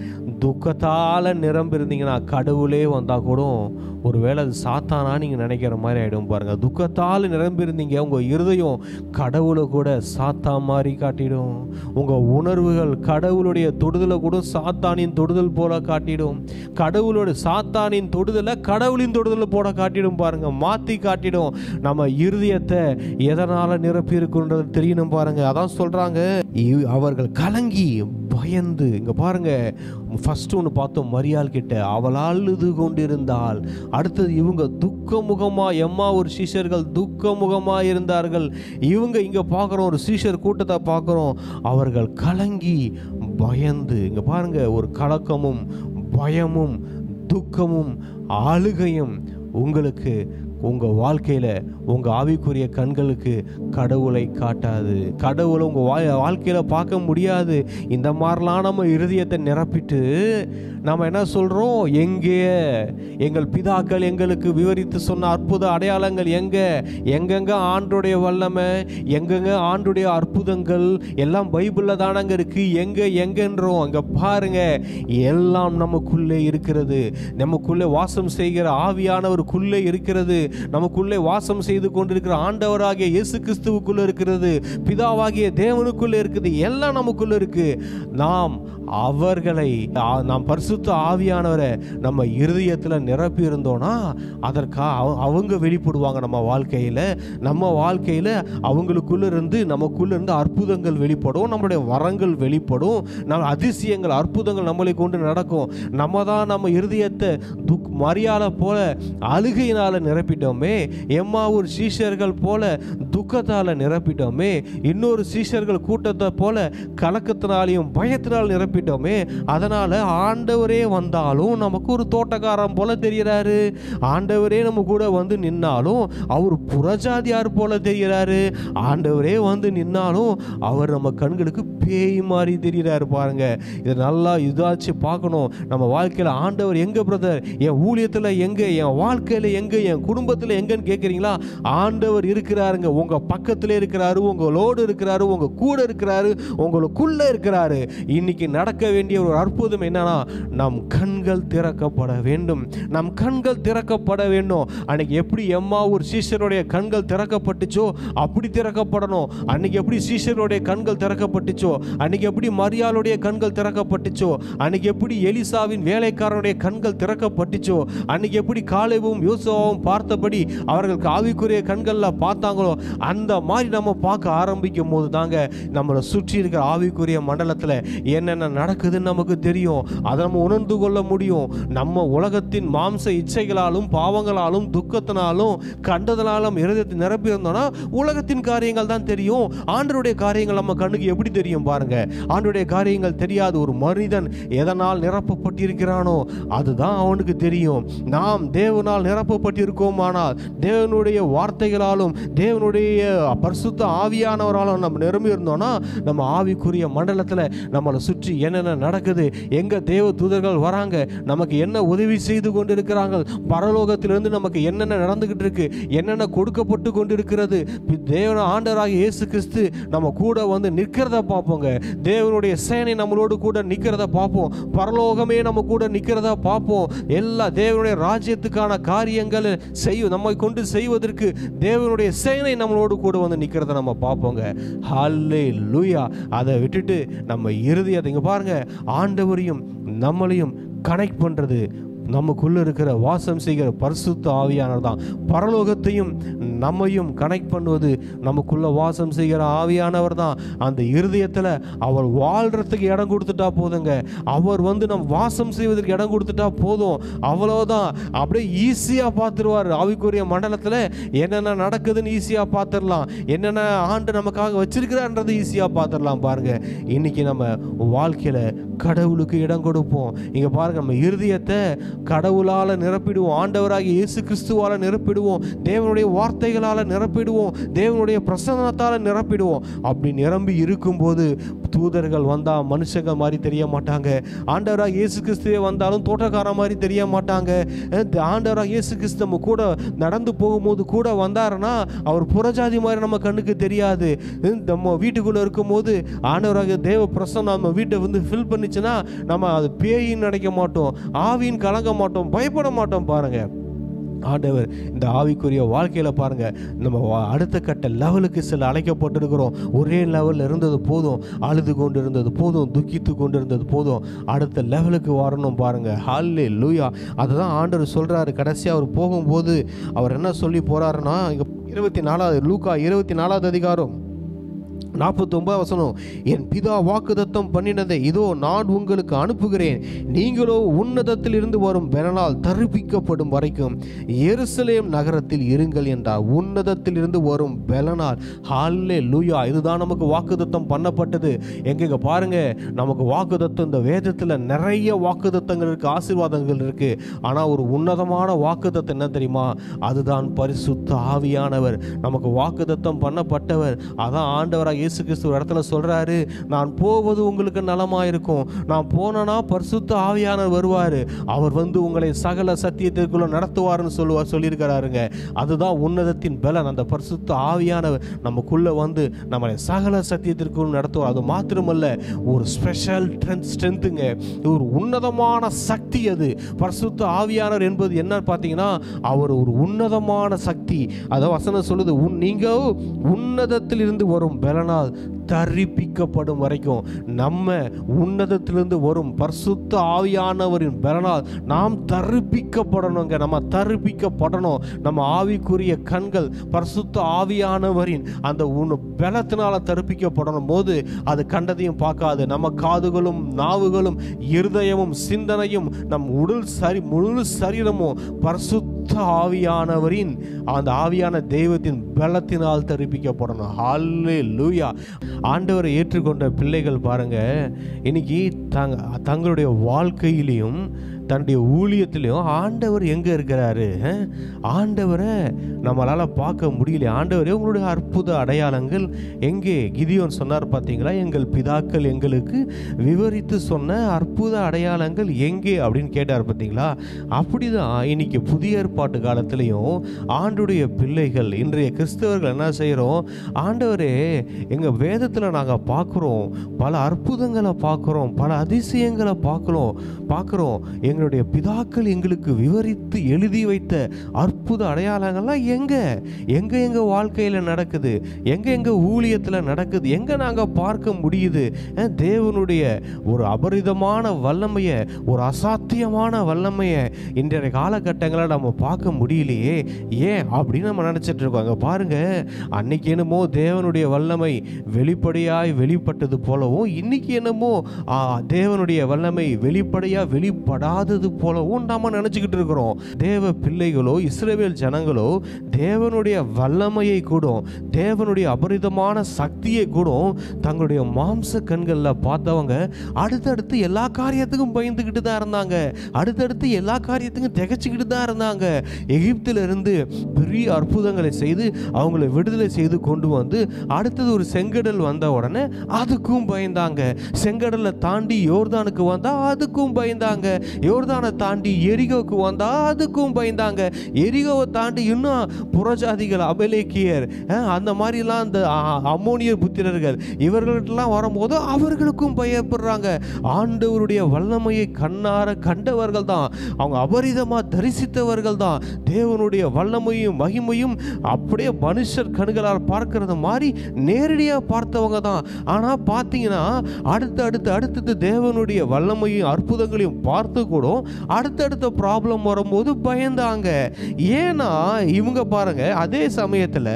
துக்கத்தால நிரம்பிருந்தீங்கன்னா கடவுளே வந்தா கூட ஒருவேளை அது சாத்தானா நீங்க நினைக்கிற மாதிரி ஆயிடும் பாருங்க துக்கத்தால நிரம்பியிருந்தீங்க உங்க இருதயம் கடவுளை கூட சாத்தா மாதிரி காட்டிடும் உங்க உணர்வுகள் கடவுளுடைய தொடுதலை கூட சாத்தானின் தொடுதல் போல காட்டிடும் கடவுளோட சாத்தானின் தொடுதலை கடவுளின் தொடுதலை போல காட்டிடும் பாருங்க மாத்தி காட்டிடும் நம்ம இருதயத்தை எதனால நிரப்பி இருக்குன்றது தெரியணும் பாருங்க அதான் சொல்றாங்க இவ்- அவர்கள் கலங்கி பயந்து இங்க பாருங்க ஃபர்ஸ்ட் ஒன்று பார்த்தோம் மரியாள் கிட்ட அவள் அழுது கொண்டிருந்தாள் அடுத்தது இவங்க துக்க முகமா எம்மா ஒரு சீஷர்கள் துக்க முகமா இருந்தார்கள் இவங்க இங்க பார்க்குறோம் ஒரு சீஷர் கூட்டத்தை பார்க்குறோம் அவர்கள் கலங்கி பயந்து இங்க பாருங்க ஒரு கலக்கமும் பயமும் துக்கமும் அழுகையும் உங்களுக்கு உங்கள் வாழ்க்கையில் உங்கள் ஆவிக்குரிய கண்களுக்கு கடவுளை காட்டாது கடவுளை உங்கள் வா வாழ்க்கையில் பார்க்க முடியாது இந்த மாதிரிலாம் நம்ம இருதயத்தை நிரப்பிட்டு நம்ம என்ன சொல்கிறோம் எங்கே எங்கள் பிதாக்கள் எங்களுக்கு விவரித்து சொன்ன அற்புத அடையாளங்கள் எங்கே எங்கெங்க ஆண்டுடைய வல்லமை எங்கெங்க ஆண்டுடைய அற்புதங்கள் எல்லாம் பைபிளில் தானங்க இருக்கு எங்கே எங்கன்றோம் அங்கே பாருங்க எல்லாம் நமக்குள்ளே இருக்கிறது நமக்குள்ளே வாசம் செய்கிற ஆவியானவருக்குள்ளே இருக்கிறது நமக்குள்ளே வாசம் செய்து கொண்டிருக்கிற ஆண்டவராகிய இயேசு கிறிஸ்துவுக்குள்ள இருக்கிறது பிதாவாகிய தேவனுக்குள்ள இருக்குது எல்லாம் நமக்குள்ள இருக்கு நாம் அவர்களை ஆ- நாம் பரிசுத்த ஆவியானவரை நம்ம இருதயத்தில் நிரப்பி இருந்தோம்னா அதற்கா அவ- அவங்க வெளிப்படுவாங்க நம்ம வாழ்க்கையில் நம்ம வாழ்க்கையில் அவங்களுக்குள்ள இருந்து நமக்குள்ள இருந்து அற்புதங்கள் வெளிப்படும் நம்மளுடைய வரங்கள் வெளிப்படும் நம்ம அதிசயங்கள் அற்புதங்கள் நம்மளை கொண்டு நடக்கும் நம்ம தான் நம்ம இருதயத்தை துக் மரியாதை போல அழுகையினால நிரப்பிட்டோமே எம்மா ஒரு சீஷர்கள் போல துக்கத்தால நிரப்பிட்டோமே இன்னொரு சீஷர்கள் கூட்டத்தை போல கலக்கத்தினாலையும் பயத்தினால் நிரப்பிட்டோமே அதனால ஆண்டவரே வந்தாலும் நமக்கு ஒரு தோட்டக்காரன் போல தெரியறாரு ஆண்டவரே நம்ம கூட வந்து நின்னாலும் அவர் புறஜாதியார் போல தெரியறாரு ஆண்டவரே வந்து நின்னாலும் அவர் நம்ம கண்களுக்கு பேய் மாதிரி தெரியறாரு பாருங்க இதை நல்லா இதாச்சு பார்க்கணும் நம்ம வாழ்க்கையில் ஆண்டவர் எங்க பிரதர் என் ஊழியத்தில் எங்க என் வாழ்க்கையில் எங்க என் குடும்பத்தில் எங்கன்னு கேட்குறீங்களா ஆண்டவர் இருக்கிறாருங்க உங்க பக்கத்துல இருக்கிறாரு உங்களோடு இருக்கிறாரு உங்க கூட இருக்கிறாரு உங்களுக்குள்ள இருக்கிறாரு இன்னைக்கு நடக்க வேண்டிய ஒரு அற்புதம் என்னன்னா நம் கண்கள் திறக்கப்பட வேண்டும் நம் கண்கள் திறக்கப்பட வேண்டும் அன்னைக்கு எப்படி எம்மா ஒரு சீஷருடைய கண்கள் திறக்கப்பட்டுச்சோ அப்படி திறக்கப்படணும் அன்னைக்கு எப்படி சீஷருடைய கண்கள் திறக்கப்பட்டுச்சோ அன்னைக்கு எப்படி மரியாளுடைய கண்கள் திறக்கப்பட்டுச்சோ அன்னைக்கு எப்படி எலிசாவின் வேலைக்காரனுடைய கண்கள் திறக்கப்பட்டுச்சோ அன்னைக்கு எப்படி காலேவும் யோசுவாவும் பார்த்தபடி அவர்களுக்கு ஆவிக்குரிய கண்கள்ல பார்த்தாங்களோ அந்த மாதிரி நம்ம பார்க்க ஆரம்பிக்கும் போது தாங்க நம்மளை சுற்றி இருக்கிற ஆவிக்குரிய மண்டலத்தில் என்னென்ன நடக்குதுன்னு நமக்கு தெரியும் அதை நம்ம உணர்ந்து கொள்ள முடியும் நம்ம உலகத்தின் மாம்ச இச்சைகளாலும் பாவங்களாலும் துக்கத்தினாலும் கண்டதனாலும் இருதயத்தை நிரப்பி இருந்தோம்னா உலகத்தின் காரியங்கள் தான் தெரியும் ஆண்டருடைய காரியங்கள் நம்ம கண்ணுக்கு எப்படி தெரியும் பாருங்க ஆண்டருடைய காரியங்கள் தெரியாத ஒரு மனிதன் எதனால் நிரப்பப்பட்டிருக்கிறானோ அதுதான் அவனுக்கு தெரியும் நாம் தேவனால் நிரப்பப்பட்டிருக்கோமானால் தேவனுடைய வார்த்தைகளாலும் தேவனுடைய பரிசுத்த ஆவியானவராலும் நம்ம நிரம்பி இருந்தோம்னா நம்ம ஆவிக்குரிய மண்டலத்தில் நம்மளை சுற்றி என்னென்ன நடக்குது எங்க தேவ தூதர்கள் வராங்க நமக்கு என்ன உதவி செய்து கொண்டிருக்கிறாங்க பரலோகத்திலிருந்து நமக்கு என்னென்ன நடந்துகிட்டு இருக்கு என்னென்ன கொடுக்கப்பட்டு கொண்டிருக்கிறது பி- தேவன ஆண்டராக இயேசு கிறிஸ்து நம்ம கூட வந்து நிற்கிறத பார்ப்போங்க தேவனுடைய சேனை நம்மளோடு கூட நிற்கிறத பார்ப்போம் பரலோகமே நம்ம கூட நிற்கிறத பார்ப்போம் எல்லா தேவனுடைய ராஜ்யத்துக்கான காரியங்களை செய்யும் நம்மை கொண்டு செய்வதற்கு தேவனுடைய சேனை நம்மளோடு கூட வந்து நிற்கிறத நம்ம பார்ப்போங்க ஹல்லே லூயா அதை விட்டுட்டு நம்ம இருதயத்தை இங்க பாருங்க ஆண்டவரையும் நம்மளையும் கனெக்ட் பண்றது நமக்குள்ள இருக்கிற வாசம் செய்கிற பரிசுத்த ஆவியானவர் தான் பரலோகத்தையும் நம்மையும் கனெக்ட் பண்ணுவது நமக்குள்ள வாசம் செய்கிற ஆவியானவர் தான் அந்த இருதயத்தில் அவர் வாழ்றதுக்கு இடம் கொடுத்துட்டா போதுங்க அவர் வந்து நம் வாசம் செய்வதற்கு இடம் கொடுத்துட்டா போதும் அவ்வளோதான் அப்படியே ஈஸியாக பார்த்துருவார் ஆவிக்குரிய மண்டலத்தில் என்னென்ன நடக்குதுன்னு ஈஸியாக பார்த்துடலாம் என்னென்ன ஆண்டு நமக்காக வச்சிருக்கிறான்றது ஈஸியாக பார்த்துடலாம் பாருங்க இன்னைக்கு நம்ம வாழ்க்கையில் கடவுளுக்கு இடம் கொடுப்போம் இங்கே பாருங்க நம்ம இருதயத்தை கடவுளால் நிரப்பிடுவோம் ஆண்டவராகிய இயேசு கிறிஸ்துவால் நிரப்பிடுவோம் தேவனுடைய வார்த்தைகளால் நிரப்பிடுவோம் தேவனுடைய பிரசன்னத்தால் நிரப்பிடுவோம் அப்படி நிரம்பி இருக்கும்போது தூதர்கள் வந்தால் மனுஷங்க மாதிரி தெரிய மாட்டாங்க ஆண்டவராக இயேசு கிறிஸ்துவே வந்தாலும் தோட்டக்கார மாதிரி தெரிய மாட்டாங்க அஹ் ஆண்டவராக இயேசு கிறிஸ்து நம்ம கூட நடந்து போகும்போது கூட வந்தாருன்னா அவர் புறஜாதி மாதிரி நம்ம கண்ணுக்கு தெரியாது அஹ் நம்ம வீட்டுக்குள்ளே இருக்கும்போது ஆண்டவராக தேவ பிரசன்னம் நம்ம வீட்டை வந்து ஃபில் பண்ணிச்சுன்னா நம்ம அது பேயின்னு நினைக்க மாட்டோம் ஆவின்னு கலங்க மாட்டோம் பயப்பட மாட்டோம் பாருங்க ஆண்டவர் இந்த ஆவிக்குரிய வாழ்க்கையில் பாருங்க நம்ம வா- அடுத்த கட்ட லெவலுக்கு சில அழைக்கப்பட்டிருக்கிறோம் ஒரே லெவலில் இருந்தது போதும் அழுது கொண்டு இருந்தது போதும் துக்கித்து கொண்டு இருந்தது போதும் அடுத்த லெவலுக்கு வரணும் பாருங்க ஹாலே லூயா அதுதான் ஆண்டவர் சொல்றாரு கடைசியாக அவர் போகும்போது அவர் என்ன சொல்லி போறாருன்னா இங்க இருபத்தி நாலாவது லூக்கா இருபத்தி நாலாவது அதிகாரம் நாற்பத்தொன்பது வசனம் என் பிதா வாக்குதத்தம் பண்ணினதை இதோ நான் உங்களுக்கு அனுப்புகிறேன் நீங்களோ உன்னதத்தில் இருந்து வரும் பெறனால் தருவிக்கப்படும் வரைக்கும் எருசலேம் நகரத்தில் இருங்கள் என்றார் உன்னதத்தில் இருந்து வரும் பெலனால் ஹாலே லூயா இதுதான் நமக்கு வாக்குதத்தம் பண்ணப்பட்டது எங்கெங்க பாருங்க நமக்கு வாக்குதத்தம் இந்த வேதத்தில் நிறைய வாக்குதத்தங்கள் இருக்கு ஆசீர்வாதங்கள் இருக்கு ஆனால் ஒரு உன்னதமான வாக்குதத்தம் என்ன தெரியுமா அதுதான் பரிசுத்த ஆவியானவர் நமக்கு வாக்குதத்தம் பண்ணப்பட்டவர் அதான் ஆண்டவராக இயேசு கிறிஸ்து ஒரு இடத்துல சொல்றாரு நான் போவது உங்களுக்கு நலமா இருக்கும் நான் போனேன்னா பரிசுத்த ஆவியானவர் வருவார் அவர் வந்து உங்களை சகல சத்தியத்திற்குள்ள நடத்துவார்னு சொல்லுவார் சொல்லியிருக்கிறாருங்க அதுதான் உன்னதத்தின் பலன் அந்த பரிசுத்த ஆவியானவர் நமக்குள்ள வந்து நம்மளை சகல சத்தியத்திற்குள் நடத்துவார் அது மாத்திரமல்ல ஒரு ஸ்பெஷல் ஸ்ட்ரென்த்துங்க ஒரு உன்னதமான சக்தி அது பரிசுத்த ஆவியானவர் என்பது என்ன பார்த்தீங்கன்னா அவர் ஒரு உன்னதமான சக்தி அதாவது வசனம் சொல்லுது உன் நீங்க உன்னதத்திலிருந்து வரும் பலனால் தரிப்பிக்கப்படும் வரைக்கும் நம்ம உன்னதத்திலிருந்து வரும் பரிசுத்த ஆவியானவரின் பலனால் நாம் தரிப்பிக்கப்படணுங்க நம்ம தரிப்பிக்கப்படணும் நம்ம ஆவிக்குரிய கண்கள் பரிசுத்த ஆவியானவரின் அந்த உன் பலத்தினால தரிப்பிக்கப்படணும் போது அது கண்டதையும் பார்க்காது நம்ம காதுகளும் நாவுகளும் இருதயமும் சிந்தனையும் நம் உடல் சரி முழு சரீரமும் பரிசுத்த ஆவியானவரின் அந்த ஆவியான தெய்வத்தின் பலத்தினால் தரிப்பிக்கப்படணும் ஹல்லே லூயா ஆண்டவரை ஏற்றுக்கொண்ட பிள்ளைகள் பாருங்க இன்னைக்கு தங்க தங்களுடைய வாழ்க்கையிலையும் தன்னுடைய ஊழியத்திலையும் ஆண்டவர் எங்கே இருக்கிறாரு அஹ்? ஆண்டவரை நம்மளால் பார்க்க முடியல ஆண்டவரே உங்களுடைய அற்புத அடையாளங்கள் எங்கே கிதியோன் சொன்னார் பார்த்தீங்களா எங்கள் பிதாக்கள் எங்களுக்கு விவரித்து சொன்ன அற்புத அடையாளங்கள் எங்கே அப்படின்னு கேட்டார் பார்த்தீங்களா அப்படிதான் இன்னைக்கு புதிய ஏற்பாட்டு காலத்திலையும் ஆண்டுடைய பிள்ளைகள் இன்றைய கிறிஸ்தவர்கள் என்ன செய்கிறோம் ஆண்டவரே எங்கள் வேதத்தில் நாங்கள் பார்க்குறோம் பல அற்புதங்களை பார்க்குறோம் பல அதிசயங்களை பார்க்குறோம் பார்க்குறோம் எங்களுடைய பிதாக்கள் எங்களுக்கு விவரித்து எழுதி வைத்த அற்புத அடையாளங்கள்லாம் எங்கே எங்கே எங்கள் வாழ்க்கையில் நடக்குது எங்கே எங்கள் ஊழியத்தில் நடக்குது எங்கே நாங்கள் பார்க்க முடியுது அஹ், தேவனுடைய ஒரு அபரிதமான வல்லமையை ஒரு அசாத்தியமான வல்லமையை இன்றைய காலகட்டங்களில் நம்ம பார்க்க முடியலையே ஏன் அப்படின்னு நம்ம நினச்சிட்டு இருக்கோம் அங்கே பாருங்க அன்னைக்கு என்னமோ தேவனுடைய வல்லமை வெளிப்படையாய் வெளிப்பட்டது போலவும் இன்னைக்கு என்னமோ ஆ, தேவனுடைய வல்லமை வெளிப்படையாக வெளிப்படாதது போலவும் நம்ம நினச்சிக்கிட்டு இருக்கிறோம் தேவ பிள்ளைகளோ இஸ்ரவேல் ஜனங்களோ தேவனுடைய வல்லமையை கூட தேவனுடைய அபரிதமான சக்தியை கூட தங்களுடைய மாம்ச கண்களில் பார்த்தவங்க அடுத்தடுத்து எல்லா காரியத்துக்கும் பயந்துக்கிட்டு தான் இருந்தாங்க அடுத்தடுத்து எல்லா காரியத்துக்கும் திகைச்சிக்கிட்டு தான் இருந்தாங்க எகிப்தில இருந்து பெரிய அற்புதங்களை செய்து அவங்கள விடுதலை செய்து கொண்டு வந்து அடுத்தது ஒரு செங்கடல் வந்த உடனே அதுக்கும் பயந்தாங்க செங்கடலை தாண்டி யோர்தானுக்கு வந்தா அதுக்கும் பயந்தாங்க யோர்தானை தாண்டி எரிகோவுக்கு வந்தா அதுக்கும் பயந்தாங்க எரிகோவை தாண்டி இன்னும் புறஜாதிகள் அபலேக்கியர் அஹ், அந்த மாதிரிலாம் அந்த அ- அம்மோனியர் புத்திரர்கள் இவர்கள்ட்டெல்லாம் வரும்போது அவர்களுக்கும் பயப்படுறாங்க ஆண்டவருடைய வல்லமையை கண்ணார கண்டவர்கள் தான் அவங்க அபரிதமாக தரிசித்தவர்கள் தான் தேவனுடைய வல்லமையும் மகிமையும் அப்படியே மனுஷர் கண்களால் பார்க்கறது மாதிரி நேரடியாக பார்த்தவங்க தான் ஆனால் பார்த்தீங்கன்னா அடுத்து அடுத்து அடுத்தது தேவனுடைய வல்லமையும் அற்புதங்களையும் பார்த்து கூட அடுத்தடுத்த ப்ராப்ளம் வரும்போது பயந்தாங்க ஏன்னா இவங்க பாருங்க அதே சமயத்தில்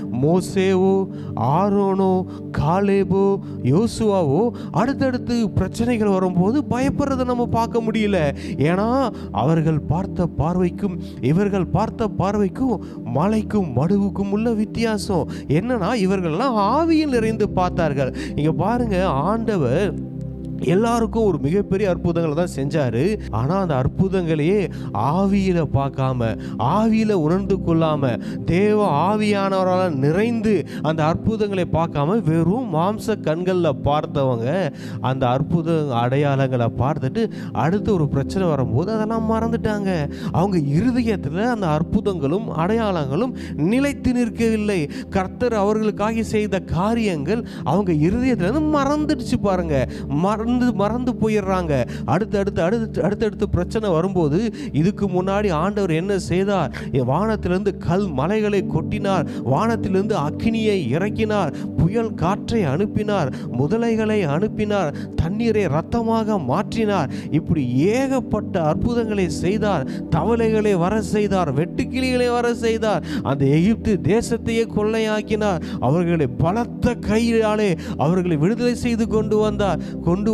மோசேவோ ஆரோனோ காலேபோ யோசுவாவோ அடுத்தடுத்து பிரச்சனைகள் வரும்போது பயப்படுறதை நம்ம பார்க்க முடியல ஏன்னா அவர்கள் பார்த்த பார்வைக்கும் இவர்கள் பார்த்த பார்வைக்கும் மலைக்கும் மடுவுக்கும் உள்ள வித்தியாசம் என்னன்னா இவர்கள்லாம் ஆவியில் நிறைந்து பார்த்தார்கள் இங்க பாருங்க ஆண்டவர் எல்லாருக்கும் ஒரு மிகப்பெரிய அற்புதங்களை தான் செஞ்சாரு ஆனா அந்த அற்புதங்களையே ஆவியில பார்க்காம ஆவியில உணர்ந்து கொள்ளாம தேவ ஆவியானவரால் நிறைந்து அந்த அற்புதங்களை பார்க்காம வெறும் மாம்ச கண்களில் பார்த்தவங்க அந்த அற்புத அடையாளங்களை பார்த்துட்டு அடுத்து ஒரு பிரச்சனை வரும்போது அதெல்லாம் மறந்துட்டாங்க அவங்க இருதயத்தில் அந்த அற்புதங்களும் அடையாளங்களும் நிலைத்து நிற்கவில்லை கர்த்தர் அவர்களுக்காக செய்த காரியங்கள் அவங்க இருதயத்திலிருந்து மறந்துடுச்சு பாருங்க மறந்து மறந்து போயிடுறாங்க அடுத்து அடுத்து அடுத்து அடுத்தடுத்து பிரச்சனை வரும்போது இதுக்கு முன்னாடி ஆண்டவர் என்ன செய்தார் என் வானத்திலிருந்து கல் மலைகளை கொட்டினார் வானத்திலிருந்து அக்கினியை இறக்கினார் புயல் காற்றை அனுப்பினார் முதலைகளை அனுப்பினார் தண்ணீரை ரத்தமாக மாற்றினார் இப்படி ஏகப்பட்ட அற்புதங்களை செய்தார் தவளைகளை வர செய்தார் வெட்டுக்கிளிகளை வர செய்தார் அந்த எகிப்து தேசத்தையே கொள்ளையாக்கினார் அவர்களை பலத்த கையாலே அவர்களை விடுதலை செய்து கொண்டு வந்தார் கொண்டு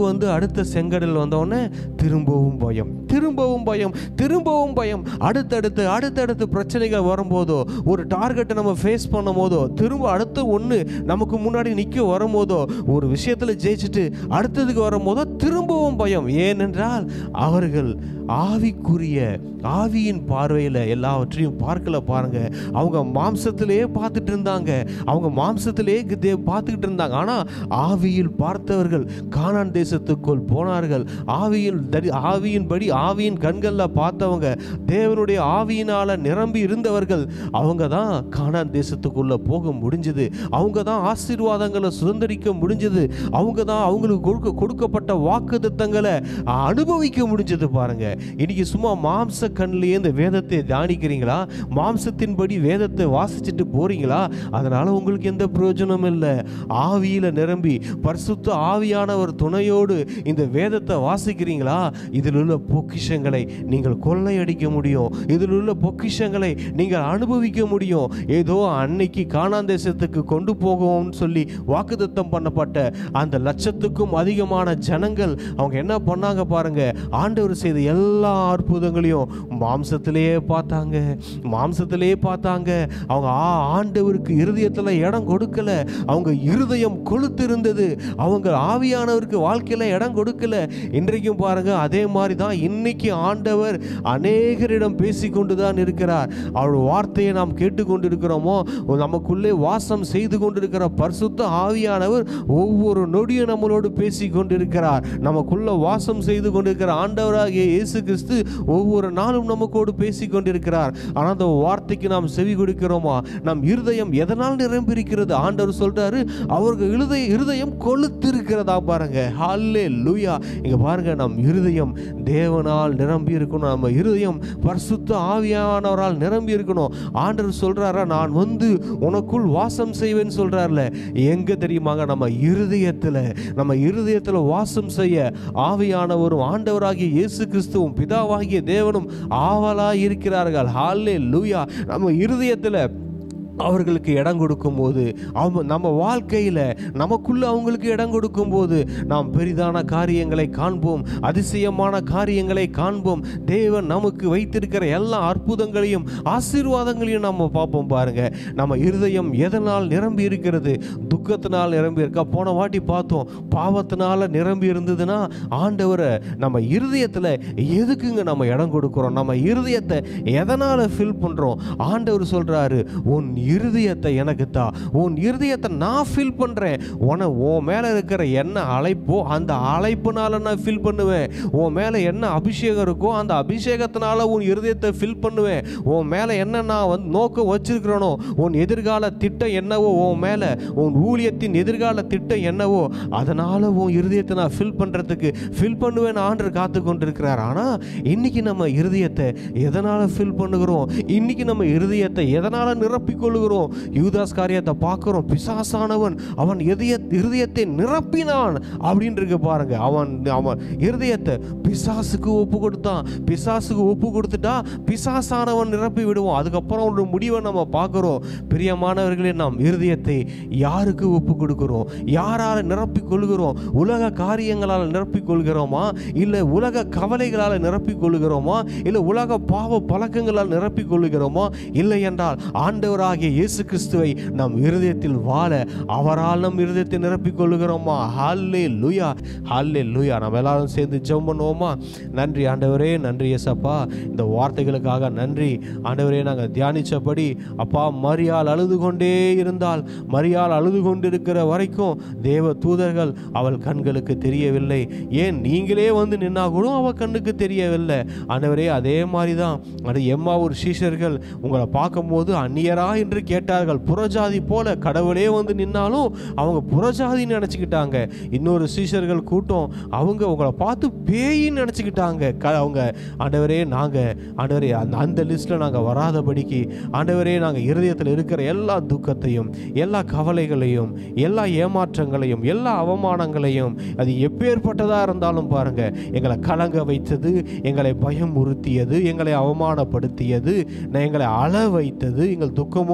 வந்து அடுத்த செங்கடல் வந்தோடனே திரும்பவும் பயம் திரும்பவும் பயம் திரும்பவும் பயம் அடுத்தடுத்து அடுத்தடுத்து பிரச்சனைகள் வரும்போதோ ஒரு டார்கெட்டை நம்ம ஃபேஸ் பண்ணும் போதோ திரும்ப அடுத்த ஒன்று நமக்கு முன்னாடி நிற்க வரும்போதோ ஒரு விஷயத்தில் ஜெயிச்சுட்டு அடுத்ததுக்கு வரும்போதோ திரும்பவும் பயம் ஏனென்றால் அவர்கள் ஆவிக்குரிய ஆவியின் பார்வையில் எல்லாவற்றையும் பார்க்கல பாருங்க அவங்க மாம்சத்திலேயே பார்த்துட்டு இருந்தாங்க அவங்க மாம்சத்திலேயே தே பார்த்துக்கிட்டு இருந்தாங்க ஆனால் ஆவியில் பார்த்தவர்கள் கானான் தேசத்துக்குள் போனார்கள் ஆவியில் தரி ஆவியின்படி ஆவியின் கண்களில் பார்த்தவங்க தேவனுடைய ஆவியினால நிரம்பி இருந்தவர்கள் அவங்க தான் கானான் தேசத்துக்குள்ள போக முடிஞ்சது அவங்க தான் ஆசீர்வாதங்களை சுதந்திரிக்க முடிஞ்சது அவங்க தான் அவங்களுக்கு கொடுக்க கொடுக்கப்பட்ட வாக்கு திட்டங்களை அனுபவிக்க முடிஞ்சது பாருங்க இன்னைக்கு சும்மா மாம்ச கண்ணிலேயே இந்த வேதத்தை தியானிக்கிறீங்களா மாம்சத்தின்படி வேதத்தை வாசிச்சுட்டு போறீங்களா அதனால உங்களுக்கு எந்த பிரயோஜனம் இல்லை ஆவியில நிரம்பி பரிசுத்த ஆவியானவர் துணையோடு இந்த வேதத்தை வாசிக்கிறீங்களா இதில் உள்ள பொக்கிஷங்களை நீங்கள் கொள்ளையடிக்க முடியும் இதில் உள்ள பொக்கிஷங்களை நீங்கள் அனுபவிக்க முடியும் ஏதோ அன்னைக்கு காணான் தேசத்துக்கு கொண்டு போகும்னு சொல்லி வாக்குத்தத்தம் பண்ணப்பட்ட அந்த லட்சத்துக்கும் அதிகமான ஜனங்கள் அவங்க என்ன பண்ணாங்க பாருங்க ஆண்டவர் செய்த எல்லா அற்புதங்களையும் மாம்சத்திலேயே பார்த்தாங்க மாம்சத்திலேயே பார்த்தாங்க அவங்க ஆ ஆண்டவருக்கு இருதயத்தில் இடம் கொடுக்கல அவங்க இருதயம் கொளுத்து இருந்தது அவங்க ஆவியானவருக்கு வாழ்க்கையில இடம் கொடுக்கல இன்றைக்கும் பாருங்க அதே மாதிரி தான் இன்னைக்கு ஆண்டவர் அநேகரிடம் பேசிக்கொண்டு தான் இருக்கிறார் அவருடைய வார்த்தையை நாம் கேட்டுக்கொண்டு இருக்கிறோமோ நமக்குள்ளே வாசம் செய்து கொண்டிருக்கிற பரிசுத்த ஆவியானவர் ஒவ்வொரு நொடியும் நம்மளோடு பேசி கொண்டிருக்கிறார் நமக்குள்ள வாசம் செய்து கொண்டிருக்கிற ஆண்டவராகிய இயேசு கிறிஸ்து ஒவ்வொரு நாளும் நமக்கோடு பேசி கொண்டிருக்கிறார் ஆனால் அந்த வார்த்தைக்கு நாம் செவி கொடுக்கிறோமா நம் இருதயம் எதனால் நிரம்பியிருக்கிறது ஆண்டவர் சொல்றாரு அவர்கள் இருதய இருதயம் கொளுத்திருக்கிறதா பாருங்க ஹல்லே லூயா இங்க பாருங்க நம் இருதயம் தேவனால் நிரம்பி இருக்கணும் நம்ம இருதயம் பரிசுத்த ஆவியானவரால் நிரம்பி இருக்கணும் ஆண்டவர் சொல்றாரா நான் வந்து உனக்குள் வாசம் செய்வேன்னு சொல்றாருல எங்க தெரியுமாங்க நம்ம இருதயத்துல நம்ம இருதயத்துல வாசம் செய்ய ஆவியானவரும் ஆண்டவராகிய இயேசு கிறிஸ்துவும் பிதாவாகிய தேவனும் ஆவலாய் இருக்கிறார்கள் ஹாலே லூயா நம்ம இருதயத்துல அவர்களுக்கு இடம் கொடுக்கும்போது அவங்க நம்ம வாழ்க்கையில் நமக்குள்ள அவங்களுக்கு இடம் கொடுக்கும்போது நாம் பெரிதான காரியங்களை காண்போம் அதிசயமான காரியங்களை காண்போம் தேவன் நமக்கு வைத்திருக்கிற எல்லா அற்புதங்களையும் ஆசீர்வாதங்களையும் நம்ம பார்ப்போம் பாருங்க நம்ம இருதயம் எதனால் நிரம்பி இருக்கிறது துக்கத்தினால் நிரம்பி இருக்கா போன வாட்டி பார்த்தோம் பாவத்தினால நிரம்பி இருந்ததுன்னா ஆண்டவரை நம்ம இருதயத்தில் எதுக்குங்க நம்ம இடம் கொடுக்குறோம் நம்ம இருதயத்தை எதனால் ஃபில் பண்ணுறோம் ஆண்டவர் சொல்கிறாரு உன் இருதயத்தை எனக்கு தா உன் இருதயத்தை நான் ஃபில் பண்ணுறேன் உன உன் மேலே இருக்கிற என்ன அழைப்போ அந்த அழைப்புனால நான் ஃபில் பண்ணுவேன் உன் மேலே என்ன அபிஷேகம் இருக்கோ அந்த அபிஷேகத்தினால உன் இருதயத்தை ஃபில் பண்ணுவேன் உன் மேலே என்ன நான் வந்து நோக்கம் வச்சிருக்கிறேனோ உன் எதிர்கால திட்டம் என்னவோ உன் மேலே உன் ஊழியத்தின் எதிர்கால திட்டம் என்னவோ அதனால் உன் இருதயத்தை நான் ஃபில் பண்ணுறதுக்கு ஃபில் பண்ணுவேன் ஆண்டு காத்து கொண்டிருக்கிறார் ஆனால் இன்னைக்கு நம்ம இருதயத்தை எதனால் ஃபில் பண்ணுகிறோம் இன்னைக்கு நம்ம இருதயத்தை எதனால் நிரப்பிக்கொள்ளுகிறோம் யூதாஸ் காரியத்தை பார்க்குறோம் பிசாசானவன் அவன் இதய இருதயத்தை நிரப்பினான் அப்படின்னு இருக்கு பாருங்க அவன் அவன் இருதயத்தை பிசாசுக்கு ஒப்பு கொடுத்தான் பிசாசுக்கு ஒப்பு கொடுத்துட்டா பிசாசானவன் நிரப்பி விடுவோம் அதுக்கப்புறம் ஒரு முடிவை நம்ம பார்க்குறோம் பிரியமானவர்களே நாம் இருதயத்தை யாருக்கு ஒப்பு கொடுக்கிறோம் யாரால் நிரப்பிக் கொள்கிறோம் உலக காரியங்களால் நிரப்பிக் கொள்கிறோமா இல்லை உலக கவலைகளால் நிரப்பிக் கொள்கிறோமா இல்லை உலக பாவ பழக்கங்களால் நிரப்பிக் கொள்கிறோமா இல்லை என்றால் ஆண்டவராகிய இயேசு கிறிஸ்துவை நம் இருதயத்தில் வாழ அவரால் நம் இருதயத்தை நிரப்பிக் கொள்கிறோமா ஹல்லே லுயா ஹல்லே லுயா நம்ம எல்லாரும் சேர்ந்து ஜெபம் பண்ணுவோமா நன்றி ஆண்டவரே நன்றி ஏசப்பா இந்த வார்த்தைகளுக்காக நன்றி ஆண்டவரே நாங்கள் தியானிச்சபடி அப்பா மரியாள் அழுது கொண்டே இருந்தால் மரியாள் அழுது கொண்டிருக்கிற வரைக்கும் தேவ தூதர்கள் அவள் கண்களுக்கு தெரியவில்லை ஏன் நீங்களே வந்து நின்னா கூட அவள் கண்ணுக்கு தெரியவில்லை ஆண்டவரே அதே மாதிரி தான் அது எம்மா ஒரு சீஷர்கள் உங்களை பார்க்கும்போது அந்நியரா என்று கேட்டார்கள் புறஜாதி போல கடவுளே வந்து நின்னாலும் அவங்க புறஜாதின்னு நினச்சிக்கிட்டாங்க இன்னொரு சீஷர்கள் கூட்டம் அவங்க உங்களை பார்த்து பேயின்னு நினச்சிக்கிட்டாங்க க அவங்க ஆண்டவரே நாங்கள் ஆண்டவரே அந்த அந்த லிஸ்ட்டில் நாங்கள் வராதபடிக்கு ஆண்டவரே நாங்கள் இருதயத்தில் இருக்கிற எல்லா துக்கத்தையும் எல்லா கவலைகளையும் எல்லா ஏமாற்றங்களையும் எல்லா அவமானங்களையும் அது எப்பேற்பட்டதாக இருந்தாலும் பாருங்க எங்களை கலங்க வைத்தது எங்களை பயமுறுத்தியது எங்களை அவமானப்படுத்தியது நான் எங்களை அழ வைத்தது எங்கள் துக்கமுக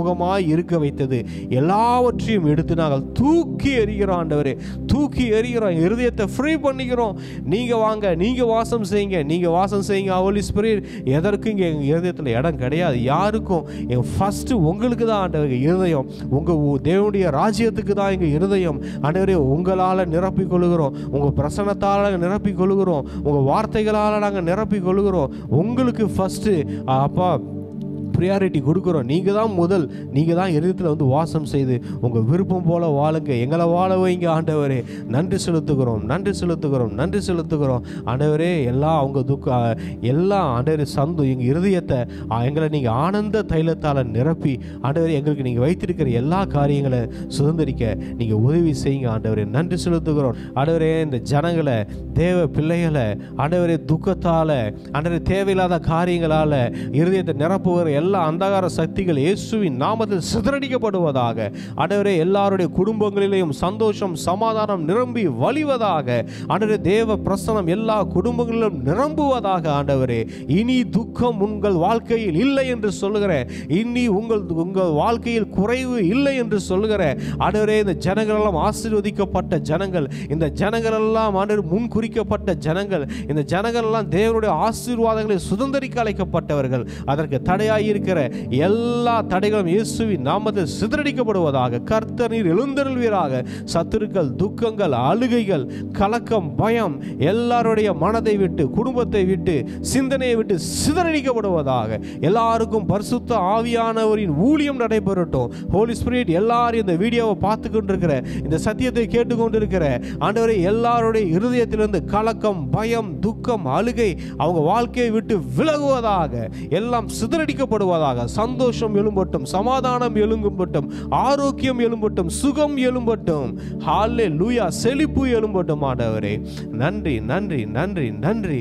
பரமுகமாய் இருக்க வைத்தது எல்லாவற்றையும் எடுத்து நாங்கள் தூக்கி எறிகிறோம் ஆண்டவரே தூக்கி எறிகிறோம் இருதயத்தை ஃப்ரீ பண்ணிக்கிறோம் நீங்கள் வாங்க நீங்கள் வாசம் செய்யுங்க நீங்கள் வாசம் செய்யுங்க ஹோலி ஸ்பிரிட் எதற்கும் இங்கே எங்கள் இருதயத்தில் இடம் கிடையாது யாருக்கும் எங்கள் ஃபஸ்ட்டு உங்களுக்கு தான் ஆண்டவர் இருதயம் உங்கள் தேவனுடைய ராஜ்யத்துக்கு தான் எங்கள் இருதயம் ஆண்டவரே உங்களால் நிரப்பிக் கொள்கிறோம் உங்கள் பிரசனத்தால் நிரப்பிக் கொள்கிறோம் உங்கள் வார்த்தைகளால் நாங்கள் நிரப்பிக் கொள்கிறோம் உங்களுக்கு ஃபஸ்ட்டு அப்பா ப்ரியாரிட்டி கொடுக்குறோம் நீங்கள் தான் முதல் நீங்கள் தான் இருதயத்தில் வந்து வாசம் செய்து உங்கள் விருப்பம் போல வாழுங்க எங்களை வாழ வைங்க ஆண்டவரே நன்றி செலுத்துகிறோம் நன்றி செலுத்துகிறோம் நன்றி செலுத்துகிறோம் ஆண்டவரே எல்லாம் அவங்க துக்க எல்லாம் ஆண்டவரே சந்து எங்கள் இருதயத்தை ஆ, எங்களை நீங்கள் ஆனந்த தைலத்தால் நிரப்பி ஆண்டவரே எங்களுக்கு நீங்கள் வைத்திருக்கிற எல்லா காரியங்களை சுதந்திரிக்க நீங்கள் உதவி செய்யுங்க ஆண்டவரே நன்றி செலுத்துகிறோம் ஆண்டவரே இந்த ஜனங்களை தேவ பிள்ளைகளை ஆண்டவரே துக்கத்தால் ஆண்டவரே தேவையில்லாத காரியங்களால் இருதயத்தை நிரப்புகிற எல்லா அந்தகார சக்திகள் இயேசுவின் நாமத்தில் சிதறடிக்கப்படுவதாக ஆண்டவரே எல்லாருடைய குடும்பங்களிலேயும் சந்தோஷம் சமாதானம் நிரம்பி வழிவதாக ஆண்டவரே தேவ பிரசனம் எல்லா குடும்பங்களிலும் நிரம்புவதாக ஆண்டவரே இனி துக்கம் உங்கள் வாழ்க்கையில் இல்லை என்று சொல்லுகிறேன் இனி உங்கள் உங்கள் வாழ்க்கையில் குறைவு இல்லை என்று சொல்லுகிறேன் ஆண்டவரே இந்த ஜனங்கள் எல்லாம் ஆசீர்வதிக்கப்பட்ட ஜனங்கள் இந்த ஜனங்கள் எல்லாம் ஆண்டவர் முன் குறிக்கப்பட்ட ஜனங்கள் இந்த ஜனங்கள் எல்லாம் தேவனுடைய ஆசீர்வாதங்களை சுதந்திரிக்க அழைக்கப்பட்டவர்கள் அதற்கு தடையாய் இருக்கிற எல்லா தடைகளும் இயேசுவின் நாமத்தில் சிதறடிக்கப்படுவதாக கர்த்தர் நீர் எழுந்தருள்வீராக சத்துருக்கள் துக்கங்கள் அழுகைகள் கலக்கம் பயம் எல்லாருடைய மனதை விட்டு குடும்பத்தை விட்டு சிந்தனையை விட்டு சிதறடிக்கப்படுவதாக எல்லாருக்கும் பரிசுத்த ஆவியானவரின் ஊழியம் நடைபெறட்டும் ஹோலி ஸ்பிரிட் எல்லாரும் இந்த வீடியோவை பார்த்து கொண்டிருக்கிற இந்த சத்தியத்தை கேட்டுக்கொண்டிருக்கிற ஆண்டவரை எல்லாருடைய இருதயத்திலிருந்து கலக்கம் பயம் துக்கம் அழுகை அவங்க வாழ்க்கையை விட்டு விலகுவதாக எல்லாம் சிதறடிக்கப்படுவதாக சந்தோஷம் எழும்பட்டும் சமாதானம் எழும்பட்டும் ஆரோக்கியம் எழும்பட்டும் சுகம் எழும்பட்டும் ஹாலே லூயா செழிப்பு எழும்பட்டும் ஆண்டவரே நன்றி நன்றி நன்றி நன்றி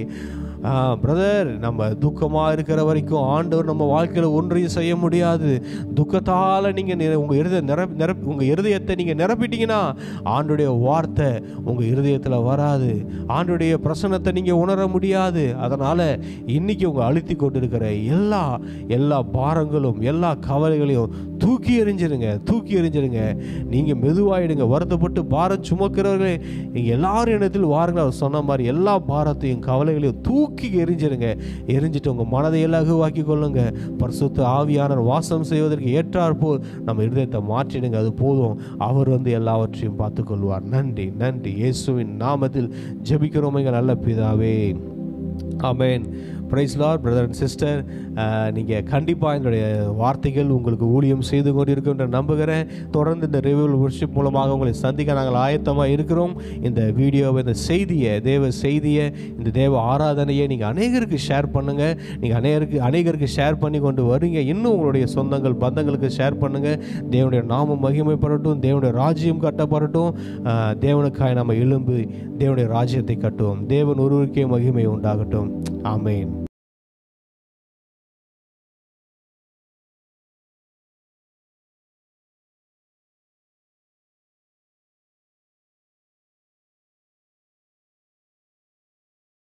பிரதர் நம்ம துக்கமாக இருக்கிற வரைக்கும் ஆண்டவர் நம்ம வாழ்க்கையில் ஒன்றையும் செய்ய முடியாது துக்கத்தால் நீங்கள் உங்கள் இருதய நிரப் நிரப் உங்கள் இருதயத்தை நீங்கள் நிரப்பிட்டீங்கன்னா ஆண்டுடைய வார்த்தை உங்கள் இருதயத்தில் வராது ஆண்டுடைய பிரசனத்தை நீங்கள் உணர முடியாது அதனால் இன்னைக்கு உங்கள் அழுத்தி கொண்டிருக்கிற எல்லா எல்லா பாரங்களும் எல்லா கவலைகளையும் தூக்கி எறிஞ்சிருங்க தூக்கி எறிஞ்சிருங்க நீங்கள் மெதுவாயிடுங்க வருத்தப்பட்டு பாரம் சுமக்கிறவர்களே நீங்கள் எல்லாரும் இடத்தில் வாருங்கள் அவர் சொன்ன மாதிரி எல்லா பாரத்தையும் கவலைகளையும் தூக்கி எரிஞ்சிருங்க எரிஞ்சிட்டு உங்கள் மனதை இலகுவாக்கி கொள்ளுங்க பரிசுத்த ஆவியானவர் வாசம் செய்வதற்கு ஏற்றாற் போல் நம்ம இருதயத்தை மாற்றிடுங்க அது போதும் அவர் வந்து எல்லாவற்றையும் பார்த்துக்கொள்வார் நன்றி நன்றி இயேசுவின் நாமத்தில் ஜெபிக்கிறோம் எங்கள் நல்ல பிதாவே amen praise Lord brother and sister நீங்கள் கண்டிப்பாக என்னுடைய வார்த்தைகள் உங்களுக்கு ஊழியம் செய்து கொண்டிருக்கின்ற நம்புகிறேன் தொடர்ந்து இந்த ரிவியூல் ஒர்ஷிப் மூலமாக உங்களை சந்திக்க நாங்கள் ஆயத்தமாக இருக்கிறோம் இந்த வீடியோவை இந்த செய்தியை தேவ செய்தியை இந்த தேவ ஆராதனையை நீங்கள் அநேகருக்கு ஷேர் பண்ணுங்கள் நீங்கள் அநேகருக்கு அநேகருக்கு ஷேர் பண்ணி கொண்டு வரீங்க இன்னும் உங்களுடைய சொந்தங்கள் பந்தங்களுக்கு ஷேர் பண்ணுங்கள் தேவனுடைய நாமம் மகிமைப்படட்டும் தேவனுடைய ராஜ்யம் கட்டப்படட்டும் ஆஹ், தேவனுக்காய் நம்ம எழும்பு தேவனுடைய ராஜ்யத்தை கட்டுவோம் தேவன் ஒருவருக்கே மகிமை உண்டாகட்டும் ஆமென்